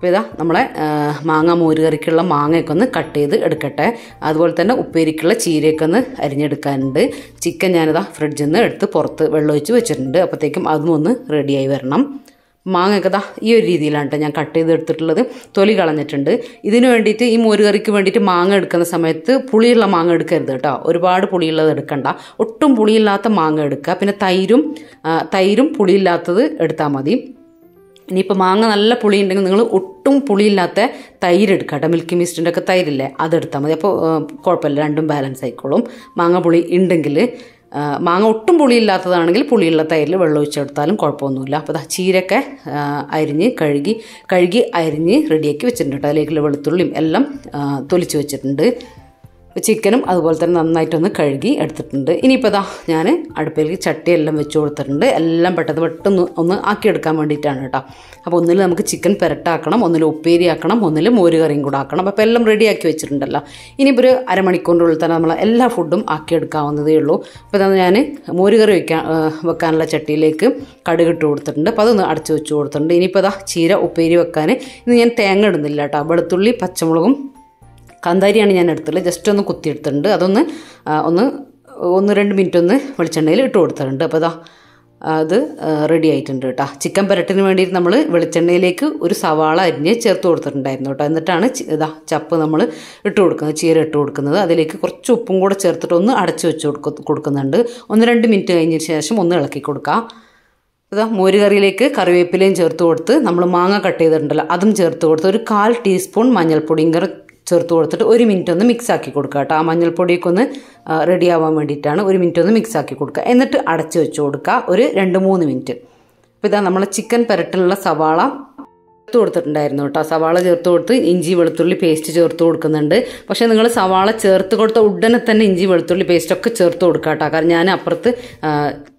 അപ്പോൾ ഇതാ നമ്മളെ ആ, മാങ്ങ മോരുകറിക്കുള്ള മാങ്ങയൊക്കെ ഒന്ന് കട്ട് ചെയ്ത് എടുക്കട്ടെ അതുപോലെ തന്നെ ഉപ്പേരിക്കുള്ള ചീരയൊക്കെ ഒന്ന് അരിഞ്ഞെടുക്കാനുണ്ട് ചിക്കൻ ഞാനിതാ ഫ്രിഡ്ജിൽ നിന്ന് എടുത്ത് പുറത്ത് വെള്ളമൊഴിച്ച് വെച്ചിട്ടുണ്ട് അപ്പോഴത്തേക്കും അതും ഒന്ന് റെഡിയായി വരണം മാങ്ങയൊക്കെ ദാ ഈ ഒരു രീതിയിലാണ് കേട്ടോ ഞാൻ കട്ട് ചെയ്ത് എടുത്തിട്ടുള്ളത് തൊലി കളഞ്ഞിട്ടുണ്ട് ഇതിന് വേണ്ടിയിട്ട് ഈ മോരുകറിക്ക് വേണ്ടിയിട്ട് മാങ്ങ എടുക്കുന്ന സമയത്ത് പുളിയുള്ള മാങ്ങ എടുക്കരുത് കേട്ടോ ഒരുപാട് പുളിയുള്ളത് എടുക്കണ്ട ഒട്ടും പുളിയില്ലാത്ത മാങ്ങ എടുക്കുക പിന്നെ തൈരും ആ, തൈരും പുളിയില്ലാത്തത് എടുത്താൽ മതി ഇനിയിപ്പോൾ മാങ്ങ നല്ല പുളി ഉണ്ടെങ്കിൽ നിങ്ങൾ ഒട്ടും പുളിയില്ലാത്ത തൈര് എടുക്കുക കേട്ടോ മിൽക്കി മിസ്റ്റിൻ്റെ ഒക്കെ തൈരില്ലേ അതെടുത്താൽ മതി അപ്പോൾ കുഴപ്പമില്ല രണ്ടും ബാലൻസ് ആയിക്കോളും മാങ്ങ പുളി ഉണ്ടെങ്കിൽ ആ, മാങ്ങ ഒട്ടും പുളിയില്ലാത്തതാണെങ്കിൽ പുളിയുള്ള തൈരിൽ വെള്ളം ഒഴിച്ചെടുത്താലും കുഴപ്പമൊന്നുമില്ല അപ്പോൾ ദാ ചീരയൊക്കെ ആ, അരിഞ്ഞ് കഴുകി കഴുകി അരിഞ്ഞ് റെഡിയാക്കി വെച്ചിട്ടുണ്ട് കേട്ടോ അതിലേക്കുള്ള വെളുത്തുള്ളിയും എല്ലാം ആ, തൊലിച്ച് വെച്ചിട്ടുണ്ട് ചിക്കനും അതുപോലെ തന്നെ നന്നായിട്ടൊന്ന് കഴുകി എടുത്തിട്ടുണ്ട് ഇനിയിപ്പോൾ ഇതാ ഞാൻ അടുപ്പിലേക്ക് ചട്ടിയെല്ലാം വെച്ച് കൊടുത്തിട്ടുണ്ട് എല്ലാം പെട്ടെന്ന് പെട്ടെന്ന് ഒന്ന് ആക്കിയെടുക്കാൻ വേണ്ടിയിട്ടാണ് കേട്ടോ അപ്പോൾ ഒന്നിൽ നമുക്ക് ചിക്കൻ പെരട്ടാക്കണം ഒന്നിൽ ഉപ്പേരി ആക്കണം ഒന്നിൽ മോര് കറിയും കൂടെ ആക്കണം അപ്പോൾ എല്ലാം റെഡിയാക്കി വെച്ചിട്ടുണ്ടല്ലോ ഇനിയിപ്പോൾ ഒരു അരമണിക്കൂറിനുള്ളിൽ തന്നെ നമ്മൾ എല്ലാ ഫുഡും ആക്കിയെടുക്കാവുന്നതേ ഉള്ളൂ അപ്പോൾ ഇതാണ് ഞാൻ മോര് കറി വയ്ക്കാൻ ആ, വെക്കാനുള്ള ചട്ടിയിലേക്ക് കടുകിട്ട് കൊടുത്തിട്ടുണ്ട് അപ്പോൾ അതൊന്ന് അടച്ചു വെച്ച് കൊടുത്തിട്ടുണ്ട് ഇനിയിപ്പോൾ ഇതാ ചീര ഉപ്പേരി വെക്കാൻ ഇന്ന് ഞാൻ തേങ്ങ ഇടുന്നില്ല കേട്ടോ വെളുത്തുള്ളി പച്ചമുളകും കാന്താരിയാണ് ഞാൻ എടുത്തുള്ളത് ജസ്റ്റ് ഒന്ന് കുത്തിയെടുത്തിട്ടുണ്ട് അതൊന്ന് ആ, ഒന്ന് ഒന്ന് രണ്ട് മിനിറ്റ് ഒന്ന് വെളിച്ചെണ്ണയിൽ ഇട്ട് കൊടുത്തിട്ടുണ്ട് അപ്പോൾ ഇതാ അത് റെഡി ആയിട്ടുണ്ട് കേട്ടോ ചിക്കൻ പുരട്ടിന് വേണ്ടിയിട്ട് നമ്മൾ വെളിച്ചെണ്ണയിലേക്ക് ഒരു സവാള അരിഞ്ഞ് ചേർത്ത് കൊടുത്തിട്ടുണ്ടായിരുന്നു കേട്ടോ എന്നിട്ടാണ് ചി- ഇതാ ചപ്പ് നമ്മൾ ഇട്ട് കൊടുക്കുന്നത് ചീര ഇട്ട് കൊടുക്കുന്നത് അതിലേക്ക് കുറച്ച് ഉപ്പും കൂടെ ചേർത്തിട്ട് ഒന്ന് അടച്ച് വെച്ച് കൊടുക്ക കൊടുക്കുന്നുണ്ട് ഒന്ന് രണ്ട് മിനിറ്റ് കഴിഞ്ഞതിന് ശേഷം ഒന്ന് ഇളക്കി കൊടുക്കാം ഇതാ മോര് കറിയിലേക്ക് കറിവേപ്പിലയും ചേർത്ത് കൊടുത്ത് നമ്മൾ മാങ്ങ കട്ട് ചെയ്തിട്ടുണ്ടല്ലോ അതും ചേർത്ത് കൊടുത്ത് ഒരു കാൽ ടീസ്പൂൺ മഞ്ഞൾപ്പൊടിയും കൂടെ ചേർത്ത് കൊടുത്തിട്ട് ഒരു മിനിറ്റ് ഒന്ന് മിക്സ് ആക്കി കൊടുക്കുക കേട്ടോ ആ മഞ്ഞൾപ്പൊടിയൊക്കെ ഒന്ന് റെഡി ആവാൻ വേണ്ടിയിട്ടാണ് ഒരു മിനിറ്റ് ഒന്ന് മിക്സ് ആക്കി കൊടുക്കുക എന്നിട്ട് അടച്ച് വെച്ച് കൊടുക്കുക ഒരു രണ്ട് മൂന്ന് മിനിറ്റ് അപ്പോൾ ഇതാ നമ്മൾ ചിക്കൻ പുരട്ടിലുള്ള സവാള ചേർത്ത് കൊടുത്തിട്ടുണ്ടായിരുന്നു കേട്ടോ സവാള ചേർത്ത് കൊടുത്ത് ഇഞ്ചി വെളുത്തുള്ളി പേസ്റ്റ് ചേർത്ത് കൊടുക്കുന്നുണ്ട് പക്ഷേ നിങ്ങൾ സവാള ചേർത്ത് കൊടുത്ത ഉടനെ തന്നെ ഇഞ്ചി വെളുത്തുള്ളി പേസ്റ്റ് ഒക്കെ ചേർത്ത് കൊടുക്കുക കേട്ടോ കാരണം ഞാൻ അപ്പുറത്ത് ആ,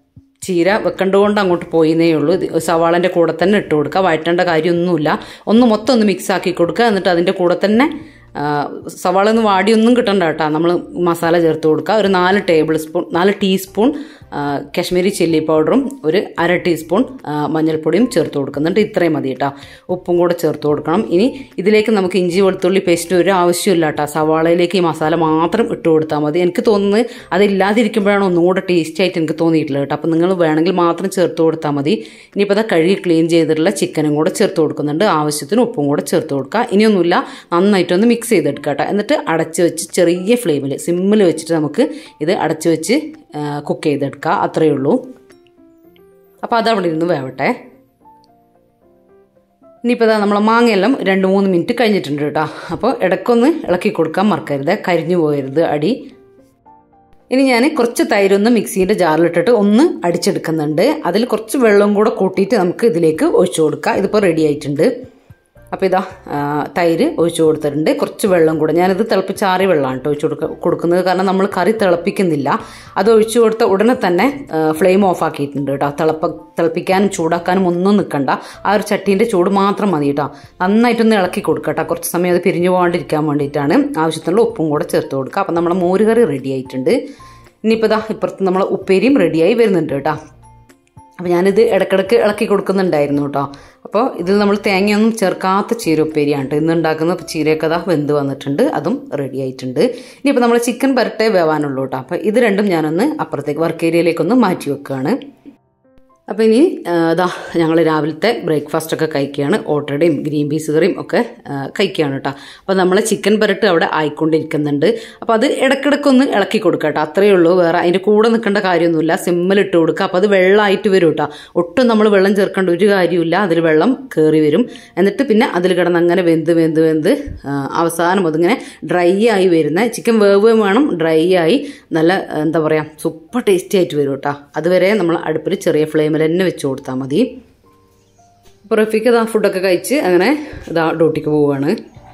ചീര വെക്കേണ്ടതുകൊണ്ട് അങ്ങോട്ട് പോയിന്നേ ഉള്ളൂ ഇത് സവാളൻ്റെ കൂടെ തന്നെ ഇട്ട് കൊടുക്കുക വഴറ്റേണ്ട കാര്യമൊന്നുമില്ല ഒന്ന് മൊത്തം ഒന്ന് മിക്സ് ആക്കി കൊടുക്കുക എന്നിട്ട് അതിൻ്റെ കൂടെ തന്നെ ആ, സവാള ഒന്ന് വാടിയൊന്നും കിട്ടണ്ട കേട്ടോ നമ്മൾ മസാല ചേർത്ത് കൊടുക്കുക ഒരു നാല് ടേബിൾ സ്പൂൺ നാല് ടീസ്പൂൺ ആ, കാശ്മീരി ചില്ലി പൗഡറും ഒരു അര ടീസ്പൂൺ ആ, മഞ്ഞൾപ്പൊടിയും ചേർത്ത് കൊടുക്കുന്നുണ്ട് ഇത്രയും മതി കേട്ടോ ഉപ്പും കൂടെ ചേർത്ത് കൊടുക്കണം ഇനി ഇതിലേക്ക് നമുക്ക് ഇഞ്ചി വെളുത്തുള്ളി പേസ്റ്റ് ഒരു ആവശ്യമില്ല കേട്ടോ സവാളയിലേക്ക് ഈ മസാല മാത്രം ഇട്ട് കൊടുത്താൽ മതി എനിക്ക് തോന്നുന്നത് അതില്ലാതിരിക്കുമ്പോഴാണ് ഒന്നും കൂടെ ടേസ്റ്റ് ആയിട്ട് എനിക്ക് തോന്നിയിട്ടുള്ളത് കേട്ടോ അപ്പം നിങ്ങൾ വേണമെങ്കിൽ മാത്രം ചേർത്ത് കൊടുത്താൽ മതി ഇനിയിപ്പോൾ അത് കഴുകി ക്ലീൻ ചെയ്തിട്ടുള്ള ചിക്കനും കൂടെ ചേർത്ത് കൊടുക്കുന്നുണ്ട് ആവശ്യത്തിന് ഉപ്പും കൂടെ ചേർത്ത് കൊടുക്കുക ഇനിയൊന്നുമില്ല നന്നായിട്ടൊന്ന് മിക്സ് ചെയ്തെടുക്കുക കേട്ടോ എന്നിട്ട് അടച്ച് വെച്ച് ചെറിയ ഫ്ലെയിമിൽ സിമ്മിൽ വെച്ചിട്ട് നമുക്ക് ഇത് അടച്ച് വെച്ച് കുക്ക് ചെയ്തെടുക്കുക അത്രയേ ഉള്ളൂ അപ്പോൾ അത് അവിടെ ഇരുന്ന് വേവട്ടെ ഇനിയിപ്പോൾ ഇതാ നമ്മളെ മാങ്ങയെല്ലാം രണ്ട് മൂന്ന് മിനിറ്റ് കഴിഞ്ഞിട്ടുണ്ട് കേട്ടോ അപ്പോൾ ഇടയ്ക്കൊന്ന് ഇളക്കി കൊടുക്കാൻ മറക്കരുത് കരിഞ്ഞു പോകരുത് അടി ഇനി ഞാൻ കുറച്ച് തൈരൊന്ന് മിക്സിയുടെ ജാറിലിട്ടിട്ട് ഒന്ന് അടിച്ചെടുക്കുന്നുണ്ട് അതിൽ കുറച്ച് വെള്ളം കൂടെ കൂട്ടിയിട്ട് നമുക്ക് ഇതിലേക്ക് ഒഴിച്ചു കൊടുക്കാം ഇതിപ്പോൾ റെഡി ആയിട്ടുണ്ട് അപ്പോൾ ഇതാ ആ, തൈര് ഒഴിച്ചു കൊടുത്തിട്ടുണ്ട് കുറച്ച് വെള്ളം കൂടെ ഞാനിത് തിളപ്പിച്ചാറിയ വെള്ളമാണ് കേട്ടോ ഒഴിച്ചു കൊടുക്ക കൊടുക്കുന്നത് കാരണം നമ്മൾ കറി തിളപ്പിക്കുന്നില്ല അത് ഒഴിച്ചു കൊടുത്ത ഉടനെ തന്നെ ഫ്ലെയിം ഓഫ് ആക്കിയിട്ടുണ്ട് കേട്ടോ തിളപ്പ തിളപ്പിക്കാനും ചൂടാക്കാനും ഒന്നും നിൽക്കണ്ട ആ ഒരു ചട്ടീൻ്റെ ചൂട് മാത്രം മതി കേട്ടോ നന്നായിട്ടൊന്ന് ഇളക്കി കൊടുക്കുക കേട്ടോ കുറച്ച് സമയം അത് പിരിഞ്ഞു പോകാണ്ടിരിക്കാൻ വേണ്ടിയിട്ടാണ് ആവശ്യത്തിനുള്ള ഉപ്പും കൂടെ ചേർത്ത് കൊടുക്കുക അപ്പം നമ്മുടെ മോരുകറി റെഡി ആയിട്ടുണ്ട് ഇനിയിപ്പോൾ ഇതാ ഇപ്പുറത്ത് നമ്മളെ ഉപ്പേരിയും റെഡിയായി വരുന്നുണ്ട് കേട്ടോ അപ്പോൾ ഞാനിത് ഇടക്കിടക്ക് ഇളക്കി കൊടുക്കുന്നുണ്ടായിരുന്നു കേട്ടോ അപ്പോൾ ഇതിൽ നമ്മൾ തേങ്ങയൊന്നും ചേർക്കാത്ത ചീര ഉപ്പേരിയാണ് കേട്ടോ ഇന്ന് ഉണ്ടാക്കുന്ന ചീരയൊക്കെ ദാ വെന്ത് വന്നിട്ടുണ്ട് അതും റെഡി ആയിട്ടുണ്ട് ഇനിയിപ്പോൾ നമ്മൾ ചിക്കൻ പരട്ടേ വേവാനുള്ളൂ കേട്ടോ അപ്പോൾ ഇത് രണ്ടും ഞാനൊന്ന് അപ്പുറത്തേക്ക് വർക്ക് ഏരിയയിലേക്കൊന്ന് മാറ്റി വെക്കുകയാണ് അപ്പോൾ ഇനി ആ, ദാ ഞങ്ങൾ രാവിലത്തെ ബ്രേക്ക്ഫാസ്റ്റ് ഒക്കെ കഴിക്കുകയാണ് ഓട്ടടയും ഗ്രീൻ പീസ് കറിയും ഒക്കെ ആ, കഴിക്കുകയാണ് കേട്ടോ അപ്പോൾ നമ്മൾ ചിക്കൻ പരട്ട് അവിടെ ആയിക്കൊണ്ടിരിക്കുന്നുണ്ട് അപ്പോൾ അത് ഇടയ്ക്കിടയ്ക്കൊന്ന് ഇളക്കി കൊടുക്കുക കേട്ടോ അത്രയേ ഉള്ളൂ വേറെ അതിൻ്റെ കൂടെ നിൽക്കേണ്ട കാര്യമൊന്നുമില്ല സിമ്മിൽ ഇട്ട് കൊടുക്കുക അപ്പോൾ അത് വെള്ളമായിട്ട് വരും കേട്ടോ ഒട്ടും നമ്മൾ വെള്ളം ചേർക്കേണ്ട ഒരു കാര്യമില്ല അതിൽ വെള്ളം കയറി വരും എന്നിട്ട് പിന്നെ അതിൽ കിടന്ന് അങ്ങനെ വെന്ത് വെന്ത് വെന്ത് ആ, അവസാനം അതിങ്ങനെ ഡ്രൈ ആയി വരുന്ന ചിക്കൻ വേവ് വേണം ഡ്രൈ ആയി നല്ല എന്താ പറയുക സൂപ്പർ ടേസ്റ്റി ആയിട്ട് വരും കേട്ടോ അതുവരെ നമ്മൾ അടുപ്പിൽ ചെറിയ ഫ്ലെയിമിൽ തന്നെ വെച്ച് കൊടുത്താൽ മതി അപ്പോൾ റഫീക്ക് ഇതാ ഫുഡൊക്കെ കഴിച്ച് അങ്ങനെ ഇതാ ഡ്യൂട്ടിക്ക് പോവുകയാണ്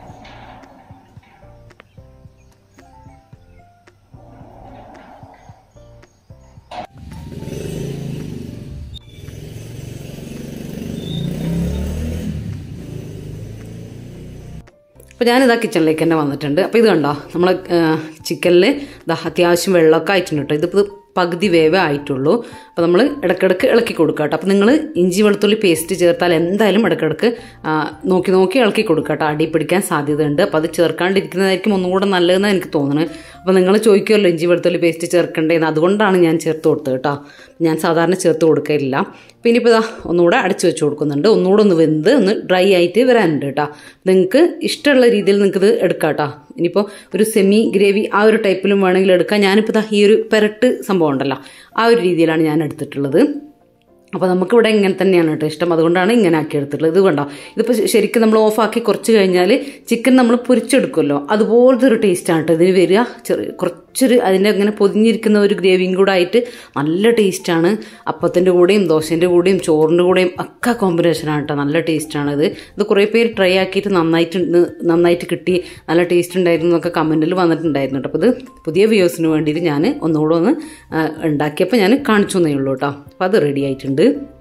അപ്പോൾ ഞാനിതാ കിച്ചണിലേക്ക് തന്നെ വന്നിട്ടുണ്ട് അപ്പോൾ ഇത് കണ്ടോ നമ്മൾ ചിക്കനിൽ ഇതാ അത്യാവശ്യം വെള്ളമൊക്കെ ആയിട്ടുണ്ട് കേട്ടോ ഇതിപ്പോൾ പകുതി വേവേ ആയിട്ടുള്ളൂ അപ്പോൾ നമ്മൾ ഇടയ്ക്കിടയ്ക്ക് ഇളക്കി കൊടുക്കുക കേട്ടോ അപ്പോൾ നിങ്ങൾ ഇഞ്ചി വെളുത്തുള്ളി പേസ്റ്റ് ചേർത്താൽ എന്തായാലും ഇടയ്ക്കിടയ്ക്ക് ആ, നോക്കി നോക്കി ഇളക്കി കൊടുക്കുക കേട്ടോ അടി പിടിക്കാൻ സാധ്യതയുണ്ട് അപ്പോൾ അത് ചേർക്കാണ്ടിരിക്കുന്നതായിരിക്കും ഒന്നും കൂടെ നല്ലതെന്ന് എനിക്ക് തോന്നുന്നത് അപ്പോൾ നിങ്ങൾ ചോദിക്കുമല്ലോ ഇഞ്ചി വെളുത്തുള്ളി പേസ്റ്റ് ചേർക്കണ്ടേന്ന് അതുകൊണ്ടാണ് ഞാൻ ചേർത്ത് കൊടുത്തത് കേട്ടോ ഞാൻ സാധാരണ ചേർത്ത് കൊടുക്കലില്ല പിന്നെ ഇപ്പോൾ ഇതാ ഒന്നുകൂടെ അടച്ചു വെച്ച് കൊടുക്കുന്നുണ്ട് ഒന്നുകൂടെ ഒന്ന് വെന്ത് ഒന്ന് ഡ്രൈ ആയിട്ട് വരാനുണ്ട് കേട്ടോ നിങ്ങൾക്ക് ഇഷ്ടമുള്ള രീതിയിൽ നിങ്ങൾക്ക് ഇത് എടുക്കാം കേട്ടോ ഇനിയിപ്പോൾ ഒരു സെമി ഗ്രേവി ആ ഒരു ടൈപ്പിലും വേണമെങ്കിൽ എടുക്കാം ഞാനിപ്പോൾ ദാ ഈ ഒരു പെരട്ട് സംഭവം ഉണ്ടല്ലോ ആ ഒരു രീതിയിലാണ് ഞാൻ എടുത്തിട്ടുള്ളത് അപ്പോൾ നമുക്കിവിടെ ഇങ്ങനെ തന്നെയാണ് കേട്ടോ ഇഷ്ടം അതുകൊണ്ടാണ് ഇങ്ങനെ ആക്കി എടുത്തിട്ടുള്ളത് ഇത് കണ്ടോ ഇതിപ്പോൾ ശരിക്കും നമ്മൾ ഓഫാക്കി കുറച്ച് കഴിഞ്ഞാൽ ചിക്കൻ നമ്മൾ പൊരിച്ചെടുക്കുമല്ലോ അതുപോലത്തെ ഒരു ടേസ്റ്റാണ് കേട്ടോ ഇതിന് വരിക ചെറിയ കുറച്ചൊരു അതിൻ്റെ ഇങ്ങനെ പൊതിഞ്ഞിരിക്കുന്ന ഒരു ഗ്രേവിയും കൂടെ ആയിട്ട് നല്ല ടേസ്റ്റാണ് അപ്പത്തിൻ്റെ കൂടെയും ദോശൻ്റെ കൂടെയും ചോറിൻ്റെ കൂടെയും ഒക്കെ കോമ്പിനേഷനാണ് കേട്ടോ നല്ല ടേസ്റ്റാണ് ഇത് ഇത് കുറേ പേര് ട്രൈ ആക്കിയിട്ട് നന്നായിട്ട് നന്നായിട്ട് കിട്ടി നല്ല ടേസ്റ്റ് ഉണ്ടായിരുന്നു എന്നൊക്കെ കമൻറ്റിൽ വന്നിട്ടുണ്ടായിരുന്നു കേട്ടോ അപ്പോൾ ഇത് പുതിയ വ്യൂസിന് വേണ്ടിയിട്ട് ഞാൻ ഒന്നുകൂടെ ഒന്ന് ആ, ഉണ്ടാക്കിയപ്പോൾ ഞാൻ കാണിച്ചു തന്നേ ഉള്ളൂ കേട്ടോ അപ്പോൾ അത് റെഡി ആയിട്ടുണ്ട്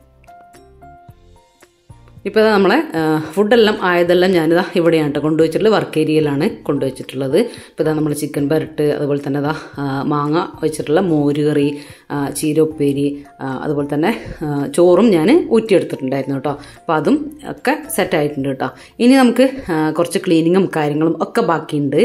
ഇപ്പോൾ ഇതാ നമ്മളെ ആ, ഫുഡെല്ലാം ആയതെല്ലാം ഞാനിതാ ഇവിടെയാണ് കേട്ടോ കൊണ്ടുവച്ചിട്ടുള്ളത് വർക്ക് ഏരിയയിലാണ് കൊണ്ടുവച്ചിട്ടുള്ളത് ഇപ്പോൾ ഇതാ നമ്മൾ ചിക്കൻ പരട്ട് അതുപോലെ തന്നെ ഇതാ ആ, മാങ്ങ വെച്ചിട്ടുള്ള മോര് കറി ആ, ചീര ഉപ്പേരി ആ, അതുപോലെ തന്നെ ആ, ചോറും ഞാൻ ഊറ്റിയെടുത്തിട്ടുണ്ടായിരുന്നു കേട്ടോ അപ്പോൾ അതും ഒക്കെ സെറ്റായിട്ടുണ്ട് കേട്ടോ ഇനി നമുക്ക് ആ, കുറച്ച് ക്ലീനിങ്ങും കാര്യങ്ങളും ഒക്കെ ബാക്കിയുണ്ട്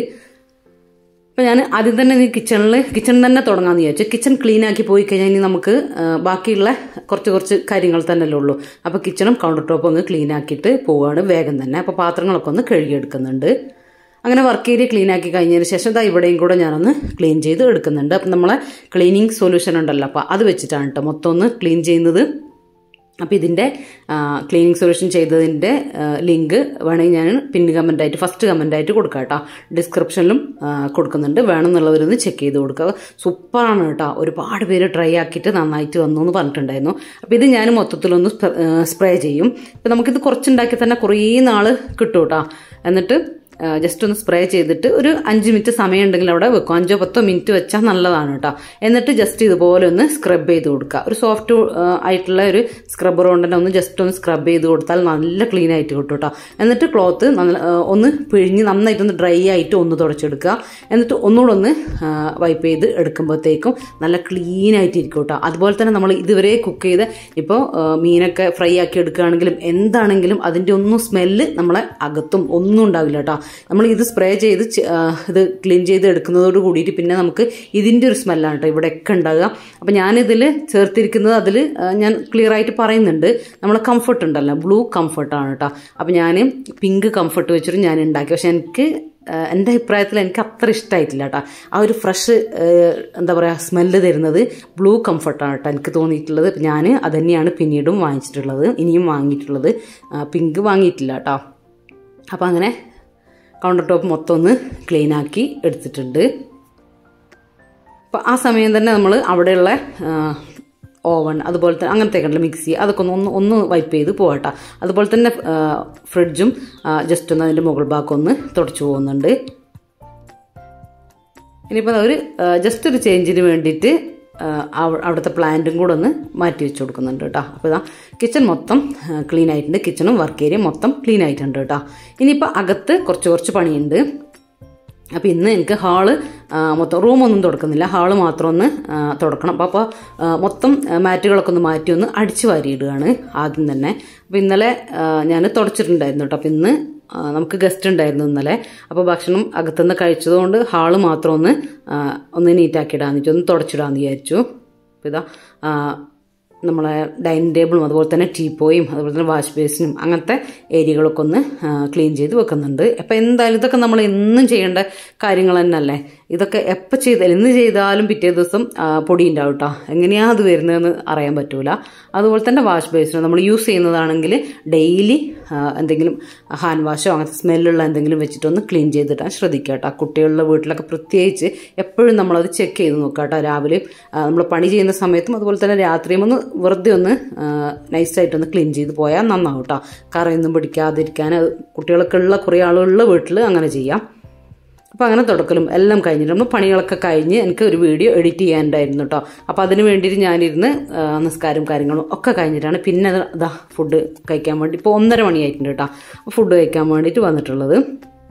അപ്പോൾ ഞാൻ ആദ്യം തന്നെ ഈ കിച്ചണിൽ കിച്ചൺ തന്നെ തുടങ്ങാമെന്ന് വിചാരിച്ചു കിച്ചൺ ക്ലീൻ ആക്കി പോയി കഴിഞ്ഞാൽ ഇനി നമുക്ക് ആ, ബാക്കിയുള്ള കുറച്ച് കുറച്ച് കാര്യങ്ങൾ തന്നെയല്ലേ ഉള്ളൂ അപ്പോൾ കിച്ചണും കൗണ്ടർ ടോപ്പും ഒന്ന് ക്ലീൻ ആക്കിയിട്ട് പോവുകയാണ് വേഗം തന്നെ അപ്പോൾ പാത്രങ്ങളൊക്കെ ഒന്ന് കഴുകിയെടുക്കുന്നുണ്ട് അങ്ങനെ വർക്ക് ഏരിയ ക്ലീൻ ആക്കി കഴിഞ്ഞതിന് ശേഷം ദാ ഇവിടെയും കൂടെ ഞാനൊന്ന് ക്ലീൻ ചെയ്ത് എടുക്കുന്നുണ്ട് അപ്പം നമ്മളെ ക്ലീനിങ് സൊല്യൂഷൻ ഉണ്ടല്ലോ അപ്പോൾ അത് വെച്ചിട്ടാണ് കേട്ടോ മൊത്തം ഒന്ന് ക്ലീൻ ചെയ്യുന്നത് അപ്പോൾ ഇതിൻ്റെ ക്ലീനിങ് സൊല്യൂഷൻ ചെയ്തതിൻ്റെ ലിങ്ക് വേണമെങ്കിൽ ഞാൻ പിൻ കമൻ്റായിട്ട് ഫസ്റ്റ് കമൻ്റായിട്ട് കൊടുക്കാം കേട്ടോ ഡിസ്ക്രിപ്ഷനിലും ആ, കൊടുക്കുന്നുണ്ട് വേണമെന്നുള്ളവരൊന്ന് ചെക്ക് ചെയ്ത് കൊടുക്കുക സൂപ്പറാണ് കേട്ടോ ഒരുപാട് പേര് ട്രൈ ആക്കിയിട്ട് നന്നായിട്ട് വന്നു എന്ന് പറഞ്ഞിട്ടുണ്ടായിരുന്നു അപ്പോൾ ഇത് ഞാൻ മൊത്തത്തിലൊന്ന് സ്പ്രേ ചെയ്യും ഇപ്പോൾ നമുക്കിത് കുറച്ചുണ്ടാക്കി തന്നെ കുറേ നാൾ കിട്ടും കേട്ടോ എന്നിട്ട് ജസ്റ്റ് ഒന്ന് സ്പ്രേ ചെയ്തിട്ട് ഒരു അഞ്ച് മിനിറ്റ് സമയം ഉണ്ടെങ്കിൽ അവിടെ വെക്കും അഞ്ചോ പത്തോ മിനിറ്റ് വെച്ചാൽ നല്ലതാണ് കേട്ടോ എന്നിട്ട് ജസ്റ്റ് ഇതുപോലെ ഒന്ന് സ്ക്രബ് ചെയ്ത് കൊടുക്കുക ഒരു സോഫ്റ്റ് ആയിട്ടുള്ള ഒരു സ്ക്രബ്ബർ കൊണ്ട് തന്നെ ഒന്ന് ജസ്റ്റ് ഒന്ന് സ്ക്രബ് ചെയ്ത് കൊടുത്താൽ നല്ല ക്ലീൻ ആയിട്ട് കിട്ടും കേട്ടോ എന്നിട്ട് ക്ലോത്ത് നല്ല ആ, ഒന്ന് പിഴിഞ്ഞ് നന്നായിട്ടൊന്ന് ഡ്രൈ ആയിട്ട് ഒന്ന് തുടച്ചെടുക്കുക എന്നിട്ട് ഒന്നുകൂടെ ഒന്ന് വൈപ്പ് ചെയ്ത് എടുക്കുമ്പോഴത്തേക്കും നല്ല ക്ലീൻ ആയിട്ട് ഇരിക്കും കേട്ടോ അതുപോലെ തന്നെ നമ്മൾ ഇതുവരെ കുക്ക് ചെയ്ത് ഇപ്പോൾ മീനൊക്കെ ഫ്രൈ ആക്കി എടുക്കുകയാണെങ്കിലും എന്താണെങ്കിലും അതിൻ്റെ ഒന്നും സ്മെല്ല് നമ്മളെ അകത്തും ഒന്നും ഉണ്ടാവില്ല കേട്ടോ നമ്മൾ ഇത് സ്പ്രേ ചെയ്ത് ചെ- ആ, ഇത് ക്ലീൻ ചെയ്ത് എടുക്കുന്നതോട് കൂടിയിട്ട് പിന്നെ നമുക്ക് ഇതിൻ്റെ ഒരു സ്മെല്ലാണ് കേട്ടോ ഇവിടെയൊക്കെ ഉണ്ടാകുക അപ്പം ഞാനിതിൽ ചേർത്തിരിക്കുന്നത് അതിൽ ഞാൻ ക്ലിയർ ആയിട്ട് പറയുന്നുണ്ട് നമ്മളെ കംഫർട്ട് ഉണ്ടല്ലോ ബ്ലൂ കംഫർട്ടാണ് കേട്ടോ അപ്പം ഞാൻ പിങ്ക് കംഫർട്ട് വെച്ചിട്ട് ഞാൻ ഉണ്ടാക്കി പക്ഷെ എനിക്ക് ആ, എൻ്റെ അഭിപ്രായത്തിൽ എനിക്ക് അത്ര ഇഷ്ടമായിട്ടില്ല കേട്ടോ ആ ഒരു ഫ്രഷ് എന്താ പറയുക സ്മെല്ല് തരുന്നത് ബ്ലൂ കംഫർട്ടാണ് കേട്ടോ എനിക്ക് തോന്നിയിട്ടുള്ളത് ഞാൻ അത് തന്നെയാണ് പിന്നീടും വാങ്ങിച്ചിട്ടുള്ളത് ഇനിയും വാങ്ങിയിട്ടുള്ളത് പിങ്ക് വാങ്ങിയിട്ടില്ല കേട്ടോ അപ്പോൾ അങ്ങനെ കൗണ്ടർ ടോപ്പ് മൊത്തം ഒന്ന് ക്ലീൻ ആക്കി എടുത്തിട്ടുണ്ട് അപ്പോൾ ആ സമയം തന്നെ നമ്മൾ അവിടെയുള്ള ഓവൻ അതുപോലെ തന്നെ അങ്ങനത്തെ കണ്ടല്ലോ മിക്സി അതൊക്കെ ഒന്ന് ഒന്ന് ഒന്ന് വൈപ്പ് ചെയ്ത് പോകട്ടോ അതുപോലെ തന്നെ ആ, ഫ്രിഡ്ജും ജസ്റ്റ് ഒന്ന് അതിൻ്റെ മുകൾ ഭാഗം ഒന്ന് തുടച്ചു പോകുന്നുണ്ട് ഇനിയിപ്പോൾ ഒരു ജസ്റ്റ് ഒരു ചേഞ്ചിന് വേണ്ടിയിട്ട് ആ, അവ- അവിടുത്തെ പ്ലാന്റും കൂടെ ഒന്ന് മാറ്റി വെച്ച് കൊടുക്കുന്നുണ്ട് കേട്ടോ അപ്പോൾ ഇതാ കിച്ചൺ മൊത്തം ക്ലീൻ ആയിട്ടുണ്ട് കിച്ചണും വർക്ക് ഏരിയ മൊത്തം ക്ലീൻ ആയിട്ടുണ്ട് കേട്ടോ ഇനിയിപ്പോൾ അകത്ത് കുറച്ച് കുറച്ച് പണിയുണ്ട് അപ്പോൾ ഇന്ന് എനിക്ക് ഹാള് ആ, മൊത്തം റൂമൊന്നും തുടക്കുന്നില്ല ഹാള് മാത്രം ഒന്ന് ആ, തുടക്കണം അപ്പോൾ അപ്പോൾ ആ, മൊത്തം ആ, മാറ്റുകളൊക്കെ ഒന്ന് മാറ്റി ഒന്ന് അടിച്ചു വാരിയിടുകയാണ് ആദ്യം തന്നെ അപ്പോൾ ഇന്നലെ ഞാൻ തുടച്ചിട്ടുണ്ടായിരുന്നു കേട്ടോ അപ്പോൾ ഇന്ന് ആ, നമുക്ക് ഗസ്റ്റ് ഉണ്ടായിരുന്നു ഇന്നലെ അപ്പോൾ ഭക്ഷണം അകത്തുനിന്ന് കഴിച്ചതുകൊണ്ട് ഹാള് മാത്രം ഒന്ന് ആ, ഒന്ന് നീറ്റാക്കിയിടാന്ന് വെച്ചു ഒന്ന് തുടച്ചിടാന്ന് വിചാരിച്ചു അപ്പോൾ ഇതാ ആ, നമ്മളെ ഡൈനിങ് ടേബിളും അതുപോലെ തന്നെ ടീപ്പോയും അതുപോലെ തന്നെ വാഷ് ബേസിനും അങ്ങനത്തെ ഏരിയകളൊക്കെ ഒന്ന് ക്ലീൻ ചെയ്ത് വെക്കുന്നുണ്ട് അപ്പം എന്തായാലും ഇതൊക്കെ നമ്മൾ എന്നും ചെയ്യേണ്ട കാര്യങ്ങൾ തന്നെയല്ലേ ഇതൊക്കെ എപ്പോൾ ചെയ്താലും ഇന്ന് ചെയ്താലും പിറ്റേ ദിവസം ആ, പൊടി ഉണ്ടാവും കേട്ടോ എങ്ങനെയാണ് അത് വരുന്നതെന്ന് അറിയാൻ പറ്റൂല അതുപോലെ തന്നെ വാഷ് ബേസിന് നമ്മൾ യൂസ് ചെയ്യുന്നതാണെങ്കിൽ ഡെയിലി എന്തെങ്കിലും ഹാൻഡ് വാഷോ അങ്ങനത്തെ സ്മെല്ലുള്ള എന്തെങ്കിലും വെച്ചിട്ടൊന്ന് ക്ലീൻ ചെയ്തിട്ടാൻ ശ്രദ്ധിക്കുക കേട്ടോ കുട്ടികളുടെ വീട്ടിലൊക്കെ പ്രത്യേകിച്ച് എപ്പോഴും നമ്മളത് ചെക്ക് ചെയ്ത് നോക്കുക കേട്ടോ രാവിലെ നമ്മൾ പണി ചെയ്യുന്ന സമയത്തും അതുപോലെ തന്നെ രാത്രിയും ഒന്ന് വെറുതെ ഒന്ന് നൈസായിട്ടൊന്ന് ക്ലീൻ ചെയ്ത് പോയാൽ നന്നാവും കേട്ടോ കറയൊന്നും പിടിക്കാതിരിക്കാൻ അത് കുട്ടികളൊക്കെ ഉള്ള കുറേ ആളുകളുള്ള വീട്ടിൽ അങ്ങനെ ചെയ്യാം അപ്പോൾ അങ്ങനെ തുടക്കലും എല്ലാം കഴിഞ്ഞിട്ട് നമ്മൾ പണികളൊക്കെ കഴിഞ്ഞ് എനിക്ക് ഒരു വീഡിയോ എഡിറ്റ് ചെയ്യാനുണ്ടായിരുന്നു കേട്ടോ അപ്പോൾ അതിന് വേണ്ടിയിട്ട് ഞാനിരുന്ന് ആ, നിസ്കാരം കാര്യങ്ങളും ഒക്കെ കഴിഞ്ഞിട്ടാണ് പിന്നെ അത് ഇതാ ഫുഡ് കഴിക്കാൻ വേണ്ടി ഇപ്പോൾ ഒന്നര മണിയായിട്ടുണ്ട് കേട്ടോ ഫുഡ് കഴിക്കാൻ വേണ്ടിയിട്ട് വന്നിട്ടുള്ളത്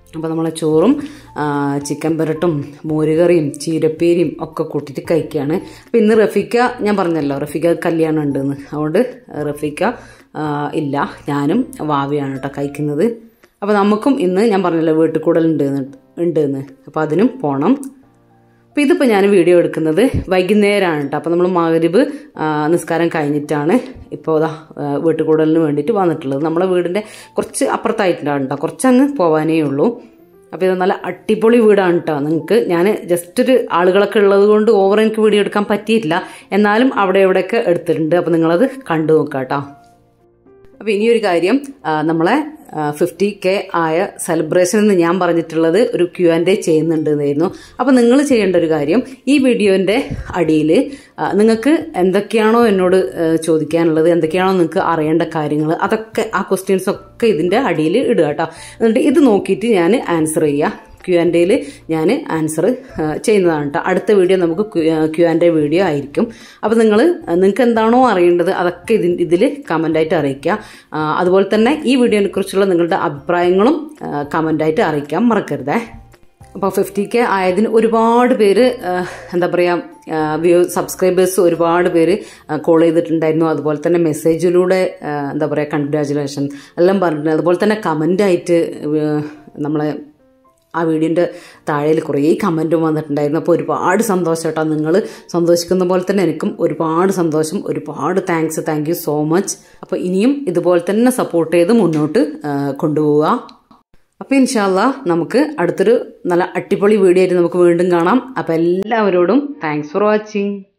അപ്പോൾ നമ്മളെ ചോറും ആ, ചിക്കൻ പെരട്ടും മോരുകറിയും ചീരപ്പേരിയും ഒക്കെ കൂട്ടിയിട്ട് കഴിക്കുകയാണ് അപ്പോൾ ഇന്ന് റഫീക്ക ഞാൻ പറഞ്ഞല്ലോ റഫീക്ക കല്യാണം ഉണ്ടെന്ന് അതുകൊണ്ട് റഫീക്ക ആ, ഇല്ല ഞാനും വാവിയാണ് കേട്ടോ കഴിക്കുന്നത് അപ്പോൾ നമുക്കും ഇന്ന് ഞാൻ പറഞ്ഞല്ലോ വീട്ടിൽ കൂടലുണ്ട് ഉണ്ട് എന്ന് അപ്പോൾ അതിനും പോകണം അപ്പോൾ ഇതിപ്പോൾ ഞാൻ വീഡിയോ എടുക്കുന്നത് വൈകുന്നേരമാണ് കേട്ടോ അപ്പോൾ നമ്മൾ മകരിബ് നിസ്കാരം കഴിഞ്ഞിട്ടാണ് ഇപ്പോൾ ഇതാ വീട്ടുകൂടലിന് വേണ്ടിയിട്ട് വന്നിട്ടുള്ളത് നമ്മളെ വീടിൻ്റെ കുറച്ച് അപ്പുറത്തായിട്ടുണ്ടാണ് കേട്ടോ കുറച്ചങ്ങ് പോവാനേ ഉള്ളൂ അപ്പോൾ ഇത് നല്ല അടിപൊളി വീടാണ് കേട്ടോ നിങ്ങൾക്ക് ഞാൻ ജസ്റ്റ് ഒരു ആളുകളൊക്കെ ഉള്ളത് കൊണ്ട് ഓവർ എനിക്ക് വീഡിയോ എടുക്കാൻ പറ്റിയിട്ടില്ല എന്നാലും അവിടെ ഇവിടെയൊക്കെ എടുത്തിട്ടുണ്ട് അപ്പോൾ നിങ്ങളത് കണ്ടു നോക്കാം കേട്ടോ അപ്പോൾ ഇനിയൊരു കാര്യം ആ, നമ്മളെ ഫിഫ്റ്റി കെ ആയ സെലിബ്രേഷൻ എന്ന് ഞാൻ പറഞ്ഞിട്ടുള്ളത് ഒരു ക്യു ആൻഡ് എ ചെയ്യുന്നുണ്ട് എന്നായിരുന്നു അപ്പോൾ നിങ്ങൾ ചെയ്യേണ്ട ഒരു കാര്യം ഈ വീഡിയോൻ്റെ അടിയിൽ നിങ്ങൾക്ക് എന്തൊക്കെയാണോ എന്നോട് ആ, ചോദിക്കാനുള്ളത് എന്തൊക്കെയാണോ നിങ്ങൾക്ക് അറിയേണ്ട കാര്യങ്ങൾ അതൊക്കെ ആ ക്വസ്റ്റ്യൻസ് ഒക്കെ ഇതിൻ്റെ അടിയിൽ ഇടുക കേട്ടോ എന്നിട്ട് ഇത് നോക്കിയിട്ട് ഞാൻ ആൻസർ ചെയ്യുക ക്യു ആൻഡ് എയിൽ ഞാൻ ആൻസർ ചെയ്യുന്നതാണ് കേട്ടോ അടുത്ത വീഡിയോ നമുക്ക് ക്യു ആൻഡ് എ വീഡിയോ ആയിരിക്കും അപ്പോൾ നിങ്ങൾ നിങ്ങൾക്ക് എന്താണോ അറിയേണ്ടത് അതൊക്കെ ഇതിൽ ഇതിൽ കമൻ്റായിട്ട് അറിയിക്കുക ആ, അതുപോലെ തന്നെ ഈ വീഡിയോനെ കുറിച്ചുള്ള നിങ്ങളുടെ അഭിപ്രായങ്ങളും കമൻ്റായിട്ട് അറിയിക്കാൻ മറക്കരുതേ അപ്പോൾ ഫിഫ്റ്റി കെ ആയതിന് ഒരുപാട് പേര് ആ, എന്താ പറയുക വ്യൂ സബ്സ്ക്രൈബേഴ്സ് ഒരുപാട് പേര് കോൾ ചെയ്തിട്ടുണ്ടായിരുന്നു അതുപോലെ തന്നെ മെസ്സേജിലൂടെ ആ, എന്താ പറയുക കൺഗ്രാജുലേഷൻ എല്ലാം പറഞ്ഞിട്ടുണ്ട് അതുപോലെ തന്നെ കമൻ്റായിട്ട് നമ്മളെ ആ വീഡിയോൻ്റെ താഴെയിൽ കുറേ കമൻറ്റും വന്നിട്ടുണ്ടായിരുന്നു അപ്പോൾ ഒരുപാട് സന്തോഷം കേട്ടോ നിങ്ങൾ സന്തോഷിക്കുന്ന പോലെ തന്നെ എനിക്കും ഒരുപാട് സന്തോഷം ഒരുപാട് thanks thank you so much അപ്പോൾ ഇനിയും ഇതുപോലെ തന്നെ സപ്പോർട്ട് ചെയ്ത് മുന്നോട്ട് ആ, കൊണ്ടുപോവുക അപ്പോൾ ഇൻഷാല്ല നമുക്ക് അടുത്തൊരു നല്ല അടിപൊളി വീഡിയോ ആയിട്ട് നമുക്ക് വീണ്ടും കാണാം അപ്പോൾ എല്ലാവരോടും താങ്ക്സ് ഫോർ വാച്ചിങ്